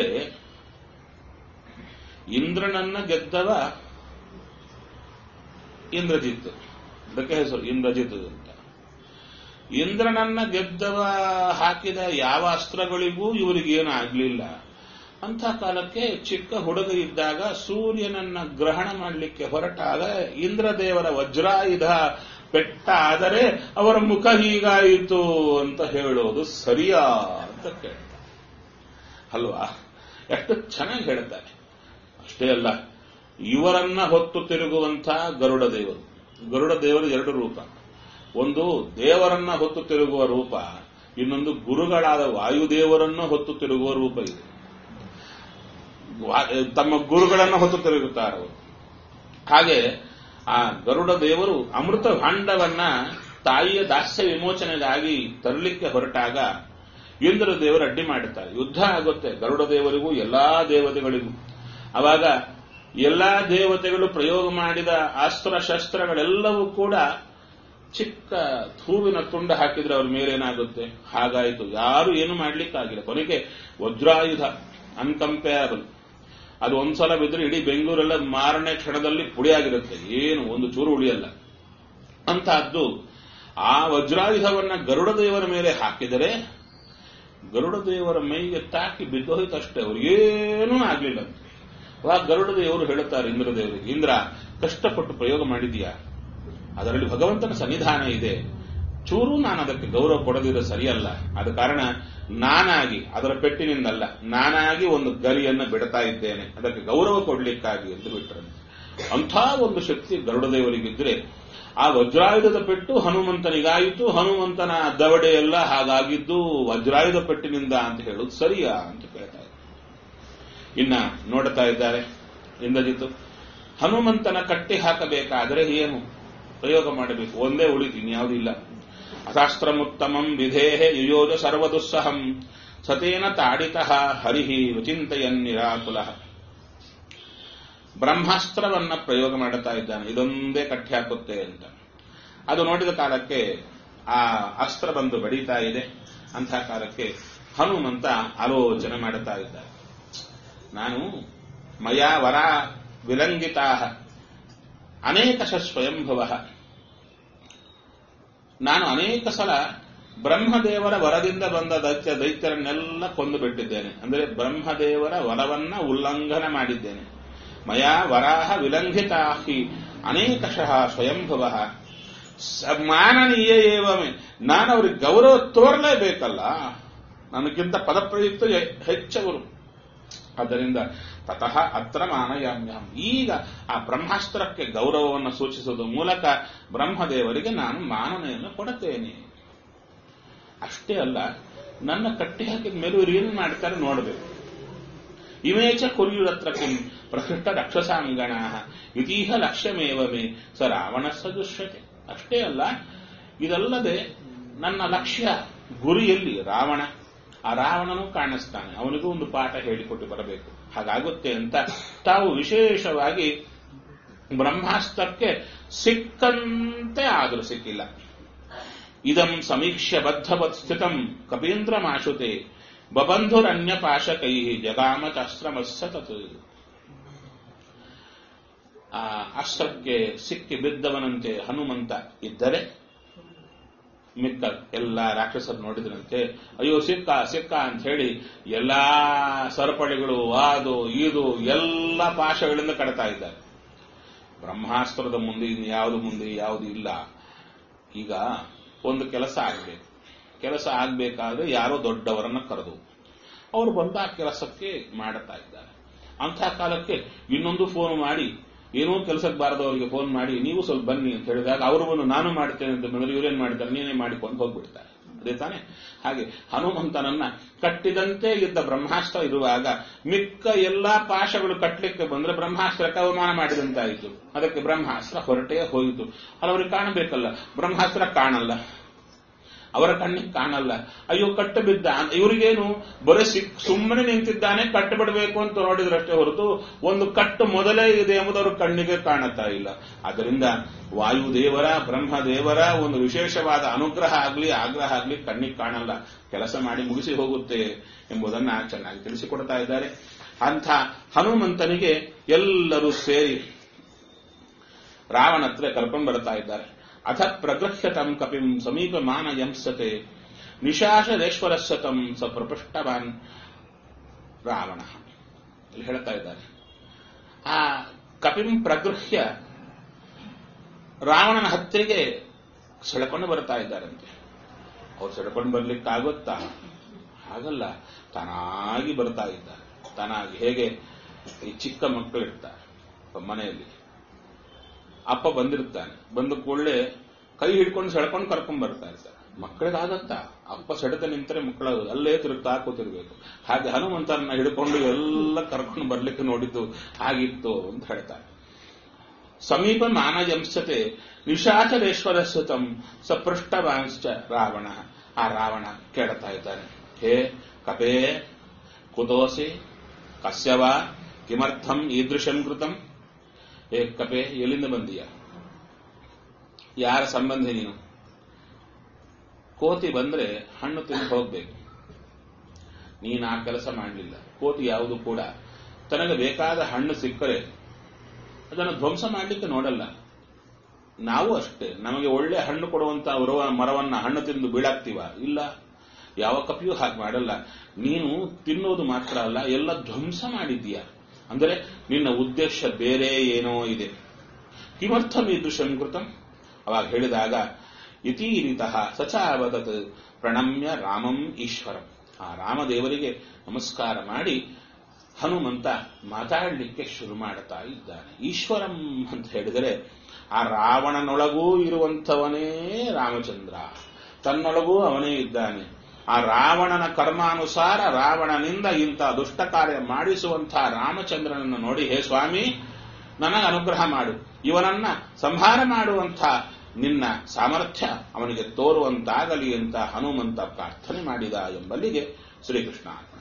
ಇಂದ್ರನನ್ನ ಗೆದ್ದವ ಇಂದ್ರಜಿತ್ ಅದಕ್ಕೆ ಹೆಸರು ಇಂದ್ರಜಿತ್ ಅಂತ ಇಂದ್ರನನ್ನ ಗೆದ್ದವ ಹಾಕಿದ ಯಾವ ಅಸ್ತ್ರಗಳಿಗೂ ಇವರಿಗೇನು ಆಗ್ಲಿಲ್ಲ ಅಂಥ ಕಾಲಕ್ಕೆ ಚಿಕ್ಕ ಹುಡುಗ ಇದ್ದಾಗ ಸೂರ್ಯನನ್ನ ಗ್ರಹಣ ಮಾಡಲಿಕ್ಕೆ ಹೊರಟಾಗ ಇಂದ್ರದೇವರ ವಜ್ರಾಯುಧ ಪೆಟ್ಟ ಆದರೆ ಅವರ ಮುಖ ಹೀಗಾಯಿತು ಅಂತ ಹೇಳೋದು ಸರಿಯಾ ಅಂತ ಕೇಳ್ತಾರೆ ಅಲ್ವಾ ಎಷ್ಟು ಚೆನ್ನಾಗಿ ಹೇಳ್ತಾರೆ ಅಷ್ಟೇ ಅಲ್ಲ ಇವರನ್ನ ಹೊತ್ತು ತಿರುಗುವಂಥ ಗರುಡ ದೇವರು ಗರುಡ ದೇವರು ಎರಡು ರೂಪ ಒಂದು ದೇವರನ್ನ ಹೊತ್ತು ತಿರುಗುವ ರೂಪ ಇನ್ನೊಂದು ಗುರುಗಳಾದ ವಾಯುದೇವರನ್ನ ಹೊತ್ತು ತಿರುಗುವ ರೂಪ ಇದೆ ವಾ- ತಮ್ಮ ಗುರುಗಳನ್ನ ಹೊತ್ತು ತಿರುಗುತ್ತಾರೆ ಅವರು ಹಾಗೆ ಆ ಗರುಡ ದೇವರು ಅಮೃತ ಭಾಂಡವನ್ನ ತಾಯಿಯ ದಾಸ್ಯ ವಿಮೋಚನೆಗಾಗಿ ತರಲಿಕ್ಕೆ ಹೊರಟಾಗ ಇಂದ್ರ ದೇವರು ಅಡ್ಡಿ ಮಾಡುತ್ತಾರೆ ಯುದ್ಧ ಆಗುತ್ತೆ ಗರುಡ ದೇವರಿಗೂ ಎಲ್ಲಾ ದೇವತೆಗಳಿಗೂ ಅವಾಗ ಎಲ್ಲಾ ದೇವತೆಗಳು ಪ್ರಯೋಗ ಮಾಡಿದ ಅಸ್ತ್ರ ಶಸ್ತ್ರಗಳೆಲ್ಲವೂ ಕೂಡ ಚಿಕ್ಕ ಹೂವಿನ ತುಂಡ ಹಾಕಿದ್ರೆ ಅವ್ರ ಮೇಲೇನಾಗುತ್ತೆ ಹಾಗಾಯಿತು ಯಾರು ಏನು ಮಾಡ್ಲಿಕ್ಕಾಗಿಲ್ಲ ಕೊನೆಗೆ ವಜ್ರಾಯುಧ ಅನ್ಕಂಪೇರಬಲ್ ಅದು ಒಂದ್ಸಲ ಬಿದ್ರೆ ಇಡೀ ಬೆಂಗಳೂರೆಲ್ಲ ಮಾರನೇ ಕ್ಷಣದಲ್ಲಿ ಪುಡಿಯಾಗಿರುತ್ತೆ ಏನು ಒಂದು ಚೂರು ಉಳಿಯಲ್ಲ ಅಂತಹದ್ದು ಆ ವಜ್ರಾಯುಧವನ್ನ ಗರುಡ ದೇವರ ಮೇಲೆ ಹಾಕಿದರೆ ಗರುಡ ದೇವರ ಮೈಗೆ ತಾಕಿ ಬಿದ್ದೋಯ್ತಷ್ಟೇ ಅವ್ರಿಗೇನೂ ಆಗ್ಲಿಲ್ಲ ಅವಾಗ ಗರುಡ ದೇವರು ಹೇಳುತ್ತಾರೆ ಇಂದ್ರದೇವರಿಗೆ ಇಂದ್ರ ಕಷ್ಟಪಟ್ಟು ಪ್ರಯೋಗ ಮಾಡಿದೀಯಾ ಅದರಲ್ಲಿ ಭಗವಂತನ ಸನ್ನಿಧಾನ ಇದೆ ಚೂರು ನಾನು ಅದಕ್ಕೆ ಗೌರವ ಕೊಡದಿರೋ ಸರಿಯಲ್ಲ ಆದ ಕಾರಣ ನಾನಾಗಿ ಅದರ ಪೆಟ್ಟಿನಿಂದಲ್ಲ ನಾನಾಗಿ ಒಂದು ಗರಿಯನ್ನು ಬಿಡ್ತಾ ಇದ್ದೇನೆ ಅದಕ್ಕೆ ಗೌರವ ಕೊಡ್ಲಿಕ್ಕಾಗಿ ಎಂದು ಬಿಟ್ಟರು ಅಂಥ ಒಂದು ಶಕ್ತಿ ಗರುಡದೇವರಿಗಿದ್ರೆ ಆ ವಜ್ರಾಯುಧದ ಪೆಟ್ಟು ಹನುಮಂತನಿಗಾಯಿತು ಹನುಮಂತನ ದವಡೆ ಎಲ್ಲ ಹಾಗಾಗಿದ್ದು ವಜ್ರಾಯುಧ ಪೆಟ್ಟಿನಿಂದ ಅಂತ ಹೇಳೋದು ಸರಿಯಾ ಅಂತ ಕೇಳ್ತಾ ಇದ್ದಾರೆ ಇನ್ನ ನೋಡ್ತಾ ಇದ್ದಾರೆ ಇಂದ್ರಜಿತ್ತು ಹನುಮಂತನ ಕಟ್ಟಿ ಹಾಕಬೇಕಾದರೆ ಏನು ಪ್ರಯೋಗ ಮಾಡಬೇಕು ಒಂದೇ ಉಳಿತು ಇನ್ಯಾವುದೂ ಇಲ್ಲ ಅಶಾಸ್ತ್ರಮುತ್ತಮಂ ವಿಧೇಹೆ ಯುಯೋಜ ಸರ್ವದುಸ್ಸಹಂ ಸತೇನ ತಾಡಿತಃ ಹರಿಹಿ ವಿಚಿಂತೆಯನ್ ನಿರಾಕುಲ ಬ್ರಹ್ಮಾಸ್ತ್ರವನ್ನ ಪ್ರಯೋಗ ಮಾಡುತ್ತಾ ಇದ್ದಾನೆ ಇದೊಂದೇ ಕಟ್ಟಿ ಹಾಕುತ್ತೆ ಅಂತ ಅದು ನೋಡಿದ ಕಾಲಕ್ಕೆ ಆ ಅಸ್ತ್ರ ಬಂದು ಬಡೀತಾ ಇದೆ ಅಂಥ ಕಾಲಕ್ಕೆ ಹನುಮಂತ ಆಲೋಚನೆ ಮಾಡುತ್ತಾ ಇದ್ದಾರೆ ನಾನು ಮಯಾ ವರ ವಿಲಂಘಿತಾ ಅನೇಕ ಸ್ವಯಂಭವ ನಾನು ಅನೇಕ ಸಲ ಬ್ರಹ್ಮದೇವರ ವರದಿಂದ ಬಂದ ದೈತ್ಯ ದೈತ್ಯರನ್ನೆಲ್ಲ ಕೊಂದು ಬಿಟ್ಟಿದ್ದೇನೆ ಅಂದರೆ ಬ್ರಹ್ಮದೇವರ ವರವನ್ನ ಉಲ್ಲಂಘನೆ ಮಾಡಿದ್ದೇನೆ ಮಯಾ ವರಾಹ ವಿಲಂಘಿತಾ ಹಿ ಅನೇಕಶಃ ಸ್ವಯಂಭವ ಮಾನನೀಯ ಏವಮೆ ನಾನು ಅವ್ರಿಗೆ ಗೌರವ ತೋರಲೇಬೇಕಲ್ಲ ನನಗಿಂತ ಪದಪ್ರಯುಕ್ತ ಹೆಚ್ಚವರು ಆದ್ದರಿಂದ ತತಃ ಅತ್ರ ಮಾನಯಾಮ್ಯಹಂ ಈಗ ಆ ಬ್ರಹ್ಮಾಸ್ತ್ರಕ್ಕೆ ಗೌರವವನ್ನು ಸೂಚಿಸುವ ಮೂಲಕ ಬ್ರಹ್ಮದೇವರಿಗೆ ನಾನು ಮಾನನೆಯನ್ನು ಕೊಡುತ್ತೇನೆ ಅಷ್ಟೇ ಅಲ್ಲ ನನ್ನ ಕಟ್ಟಿ ಹಾಕಿದ ಮೇಲೆ ಇವ್ರು ಏನ್ ಮಾಡ್ತಾರೆ ನೋಡಬೇಕು ಇಮೇಚ ಕುರ್ಯುರತ್ರ ಕಿಂ ಪ್ರಕೃಷ್ಟ ರಕ್ಷಸಾಂಗಣ ಇತೀಹ ಲಕ್ಷ್ಯಮೇವಮೇ ಸ ರಾವಣ ಸದೃಶ್ಯತೆ ಅಷ್ಟೇ ಅಲ್ಲ ಇದಲ್ಲದೆ ನನ್ನ ಲಕ್ಷ್ಯ ಗುರಿಯಲ್ಲಿ ರಾವಣ ಆ ರಾವಣನು ಕಾಣಿಸ್ತಾನೆ ಅವನಿಗೂ ಒಂದು ಪಾಠ ಹೇಳಿಕೊಟ್ಟು ಬರಬೇಕು ಹಾಗಾಗುತ್ತೆ ಅಂತ ತಾವು ವಿಶೇಷವಾಗಿ ಬ್ರಹ್ಮಾಸ್ತ್ರಕ್ಕೆ ಸಿಕ್ಕಂತೆ ಆದರೂ ಸಿಕ್ಕಿಲ್ಲ ಇದಂ ಸಮೀಕ್ಷ್ಯ ಬದ್ಧವತ್ ಸ್ಥಿತಂ ಕಪೀಂದ್ರಮಾಶುತೆ ಬಬಂಧುರನ್ಯ ಪಾಶಕೈ ಜಗಾಮ ಚಾಸ್ತ್ರಮಸ್ಸತತ್ ಆ ಅಸ್ತ್ರಕ್ಕೆ ಸಿಕ್ಕಿ ಬಿದ್ದವನಂತೆ ಹನುಮಂತ ಇದ್ದರೆ ಮಿಕ್ಕ ಎಲ್ಲ ರಾಕ್ಷಸರು ನೋಡಿದ್ರಂತೆ ಅಯ್ಯೋ ಸಿಕ್ಕ ಸಿಕ್ಕ ಅಂತ ಹೇಳಿ ಎಲ್ಲಾ ಸರಪಳಿಗಳು ಅದು ಇದು ಎಲ್ಲ ಪಾಶಗಳಿಂದ ಕಡ್ತಾ ಇದ್ದಾರೆ ಬ್ರಹ್ಮಾಸ್ತ್ರದ ಮುಂದೆ ಇನ್ನು ಯಾವುದು ಮುಂದೆ ಯಾವುದು ಇಲ್ಲ ಈಗ ಒಂದು ಕೆಲಸ ಆಗಬೇಕು ಕೆಲಸ ಆಗಬೇಕಾದ್ರೆ ಯಾರೋ ದೊಡ್ಡವರನ್ನ ಕರೆದು ಅವರು ಬಂದ ಆ ಕೆಲಸಕ್ಕೆ ಮಾಡುತ್ತಾ ಇದ್ದಾರೆ ಅಂಥ ಕಾಲಕ್ಕೆ ಇನ್ನೊಂದು ಫೋನ್ ಮಾಡಿ ಏನೋ ಕೆಲಸಕ್ಕೆ ಬಾರದವರಿಗೆ ಫೋನ್ ಮಾಡಿ ನೀವು ಸ್ವಲ್ಪ ಬನ್ನಿ ಅಂತ ಹೇಳಿದಾಗ ಅವರು ಬಂದು ನಾನು ಮಾಡ್ತೇನೆ ಅಂತ ಬಂದ್ರೆ ಇವರೇನ್ ಮಾಡ್ತಾರೆ ನೀನೇ ಮಾಡಿಕೊಂಡು ಹೋಗ್ಬಿಡ್ತಾರೆ ಅದೇ ತಾನೆ ಹಾಗೆ ಹನುಮಂತನನ್ನ ಕಟ್ಟಿದಂತೆ ಇದ್ದ ಬ್ರಹ್ಮಾಸ್ತ್ರ ಇರುವಾಗ ಮಿಕ್ಕ ಎಲ್ಲಾ ಪಾಶಗಳು ಕಟ್ಟಲಿಕ್ಕೆ ಬಂದ್ರೆ ಬ್ರಹ್ಮಾಸ್ತ್ರಕ್ಕೆ ಅವಮಾನ ಮಾಡಿದಂತಾಯಿತು ಅದಕ್ಕೆ ಬ್ರಹ್ಮಾಸ್ತ್ರ ಹೊರಟೇ ಹೋಯಿತು ಅಲ್ಲಿ ಅವ್ರಿಗೆ ಕಾಣಬೇಕಲ್ಲ ಬ್ರಹ್ಮಾಸ್ತ್ರ ಕಾಣಲ್ಲ ಅವರ ಕಣ್ಣಿಗೆ ಕಾಣಲ್ಲ ಅಯ್ಯೋ ಕಟ್ಟು ಬಿದ್ದ ಇವರಿಗೇನು ಬರೀ ಸಿಕ್ ಸುಮ್ಮನೆ ನಿಂತಿದ್ದಾನೆ ಕಟ್ಟು ಬಿಡಬೇಕು ಅಂತ ನೋಡಿದ್ರಷ್ಟೇ ಹೊರತು ಒಂದು ಕಟ್ಟು ಮೊದಲೇ ಇದೆ ಎಂಬುದು ಅವ್ರ ಕಣ್ಣಿಗೆ ಕಾಣುತ್ತಾ ಇಲ್ಲ ಅದರಿಂದ ವಾಯುದೇವರ ಬ್ರಹ್ಮದೇವರ ಒಂದು ವಿಶೇಷವಾದ ಅನುಗ್ರಹ ಆಗ್ಲಿ ಆಗ್ರಹ ಆಗ್ಲಿ ಕಣ್ಣಿಗೆ ಕಾಣಲ್ಲ ಕೆಲಸ ಮಾಡಿ ಮುಗಿಸಿ ಹೋಗುತ್ತೆ ಎಂಬುದನ್ನ ಚೆನ್ನಾಗಿ ತಿಳಿಸಿಕೊಡ್ತಾ ಇದ್ದಾರೆ ಅಂಥ ಹನುಮಂತನಿಗೆ ಎಲ್ಲರೂ ಸೇರಿ ರಾವಣ ಹತ್ರ ಕರ್ಕೊಂಡು ಬರ್ತಾ ಇದ್ದಾರೆ ಅಥ ಪ್ರಗೃಹ್ಯತಂ ಕಪಿಂ ಸಮೀಪ ಮಾನ ಯಂಸತೆ ನಿಶಾಶದೇಶ್ವರಸ್ಸತಂ ಸ ಪ್ರಪೃಷ್ಟವಾನ್ ರಾವಣ ಇಲ್ಲಿ ಹೇಳ್ತಾ ಇದ್ದಾರೆ ಆ ಕಪಿಂ ಪ್ರಗೃಹ್ಯ ರಾವಣನ ಹತ್ತಿರಿಗೆ ಸೆಳೆಕೊಂಡು ಬರ್ತಾ ಇದ್ದಾರಂತೆ ಅವ್ರು ಸೆಳೆಕೊಂಡು ಬರ್ಲಿಕ್ಕಾಗುತ್ತಾ ಹಾಗಲ್ಲ ತಾನಾಗಿ ಬರ್ತಾ ಇದ್ದಾರೆ ತಾನಾಗಿ ಹೇಗೆ ಈ ಚಿಕ್ಕ ಮಕ್ಕಳಿರ್ತಾರೆ ಮನೆಯಲ್ಲಿ ಅಪ್ಪ ಬಂದಿರ್ತಾನೆ ಬಂದ ಕೂಡಲೇ ಕೈ ಹಿಡ್ಕೊಂಡು ಸೆಳ್ಕೊಂಡು ಕರ್ಕೊಂಡ್ ಬರ್ತಾ ಇರ್ತಾರೆ ಮಕ್ಕಳಿಗಾಗತ್ತ ಅಪ್ಪ ಸೆಳೆತ ನಿಂತರೆ ಮಕ್ಕಳು ಅಲ್ಲೇ ತಿರುಗ್ತಾ ಕೂತಿರ್ಬೇಕು ಹಾಗೆ ಹನುಮಂತರನ್ನ ಹಿಡ್ಕೊಂಡು ಎಲ್ಲ ಕರ್ಕೊಂಡು ಬರ್ಲಿಕ್ಕೆ ನೋಡಿದ್ದು ಆಗಿತ್ತು ಅಂತ ಹೇಳ್ತಾರೆ ಸಮೀಪ ಮಾನಜಂಸತೆ ನಿಶಾಚರೇಶ್ವರ ಸುತಂ ಸಪೃಷ್ಟವಾಂಶ್ಚ ರಾವಣ ಆ ರಾವಣ ಕೇಳ್ತಾ ಇದ್ದಾನೆ ಹೇ ಕಪೇ ಕುತೋಸಿ ಕಸ್ಯವ ಕಿಮರ್ಥಂ ಈದೃಶಂ ಕೃತಂ ಏ ಕಪೆ ಎಲ್ಲಿಂದ ಬಂದೀಯ ಯಾರ ಸಂಬಂಧಿ ನೀನು ಕೋತಿ ಬಂದ್ರೆ ಹಣ್ಣು ತಿಂದು ಹೋಗ್ಬೇಕು ನೀನು ಆ ಕೆಲಸ ಮಾಡಲಿಲ್ಲ ಕೋತಿ ಯಾವುದು ಕೂಡ ತನಗೆ ಬೇಕಾದ ಹಣ್ಣು ಸಿಕ್ಕರೆ ಅದನ್ನು ಧ್ವಂಸ ಮಾಡಲಿಕ್ಕೆ ನೋಡಲ್ಲ ನಾವು ಅಷ್ಟೇ ನಮಗೆ ಒಳ್ಳೆ ಹಣ್ಣು ಕೊಡುವಂತ ಬರುವ ಮರವನ್ನ ಹಣ್ಣು ತಿಂದು ಬೀಳಾಕ್ತೀವ ಇಲ್ಲ ಯಾವ ಕಪಿಯೂ ಹಾಗೆ ಮಾಡಲ್ಲ ನೀನು ತಿನ್ನೋದು ಮಾತ್ರ ಅಲ್ಲ ಎಲ್ಲ ಧ್ವಂಸ ಮಾಡಿದ್ದೀಯ ಅಂದರೆ ನಿನ್ನ ಉದ್ದೇಶ ಬೇರೆ ಏನೋ ಇದೆ ಕಿಮರ್ಥಂ ಈದೃಶಂ ಕೃತಂ ಅವಾಗ ಹೇಳಿದಾಗ ಇತೀರಿತಃ ಸಚಾವದತ್ ಪ್ರಣಮ್ಯ ರಾಮಂ ಈಶ್ವರಂ ಆ ರಾಮದೇವರಿಗೆ ನಮಸ್ಕಾರ ಮಾಡಿ ಹನುಮಂತ ಮಾತಾಡಲಿಕ್ಕೆ ಶುರು ಮಾಡುತ್ತಾ ಇದ್ದಾನೆ ಈಶ್ವರಂ ಅಂತ ಹೇಳಿದರೆ ಆ ರಾವಣನೊಳಗೂ ಇರುವಂಥವನೇ ರಾಮಚಂದ್ರ ತನ್ನೊಳಗೂ ಅವನೇ ಇದ್ದಾನೆ ಆ ರಾವಣನ ಕರ್ಮಾನುಸಾರ ರಾವಣನಿಂದ ಇಂಥ ದುಷ್ಟ ಕಾರ್ಯ ಮಾಡಿಸುವಂತಹ ರಾಮಚಂದ್ರನನ್ನು ನೋಡಿ ಹೇ ಸ್ವಾಮಿ ನನಗೆ ಅನುಗ್ರಹ ಮಾಡು ಇವನನ್ನ ಸಂಹಾರ ಮಾಡುವಂಥ ನಿನ್ನ ಸಾಮರ್ಥ್ಯ ಅವನಿಗೆ ತೋರುವಂತಾಗಲಿ ಅಂತ ಹನುಮಂತ ಪ್ರಾರ್ಥನೆ ಮಾಡಿದ ಎಂಬಲ್ಲಿಗೆ ಶ್ರೀಕೃಷ್ಣ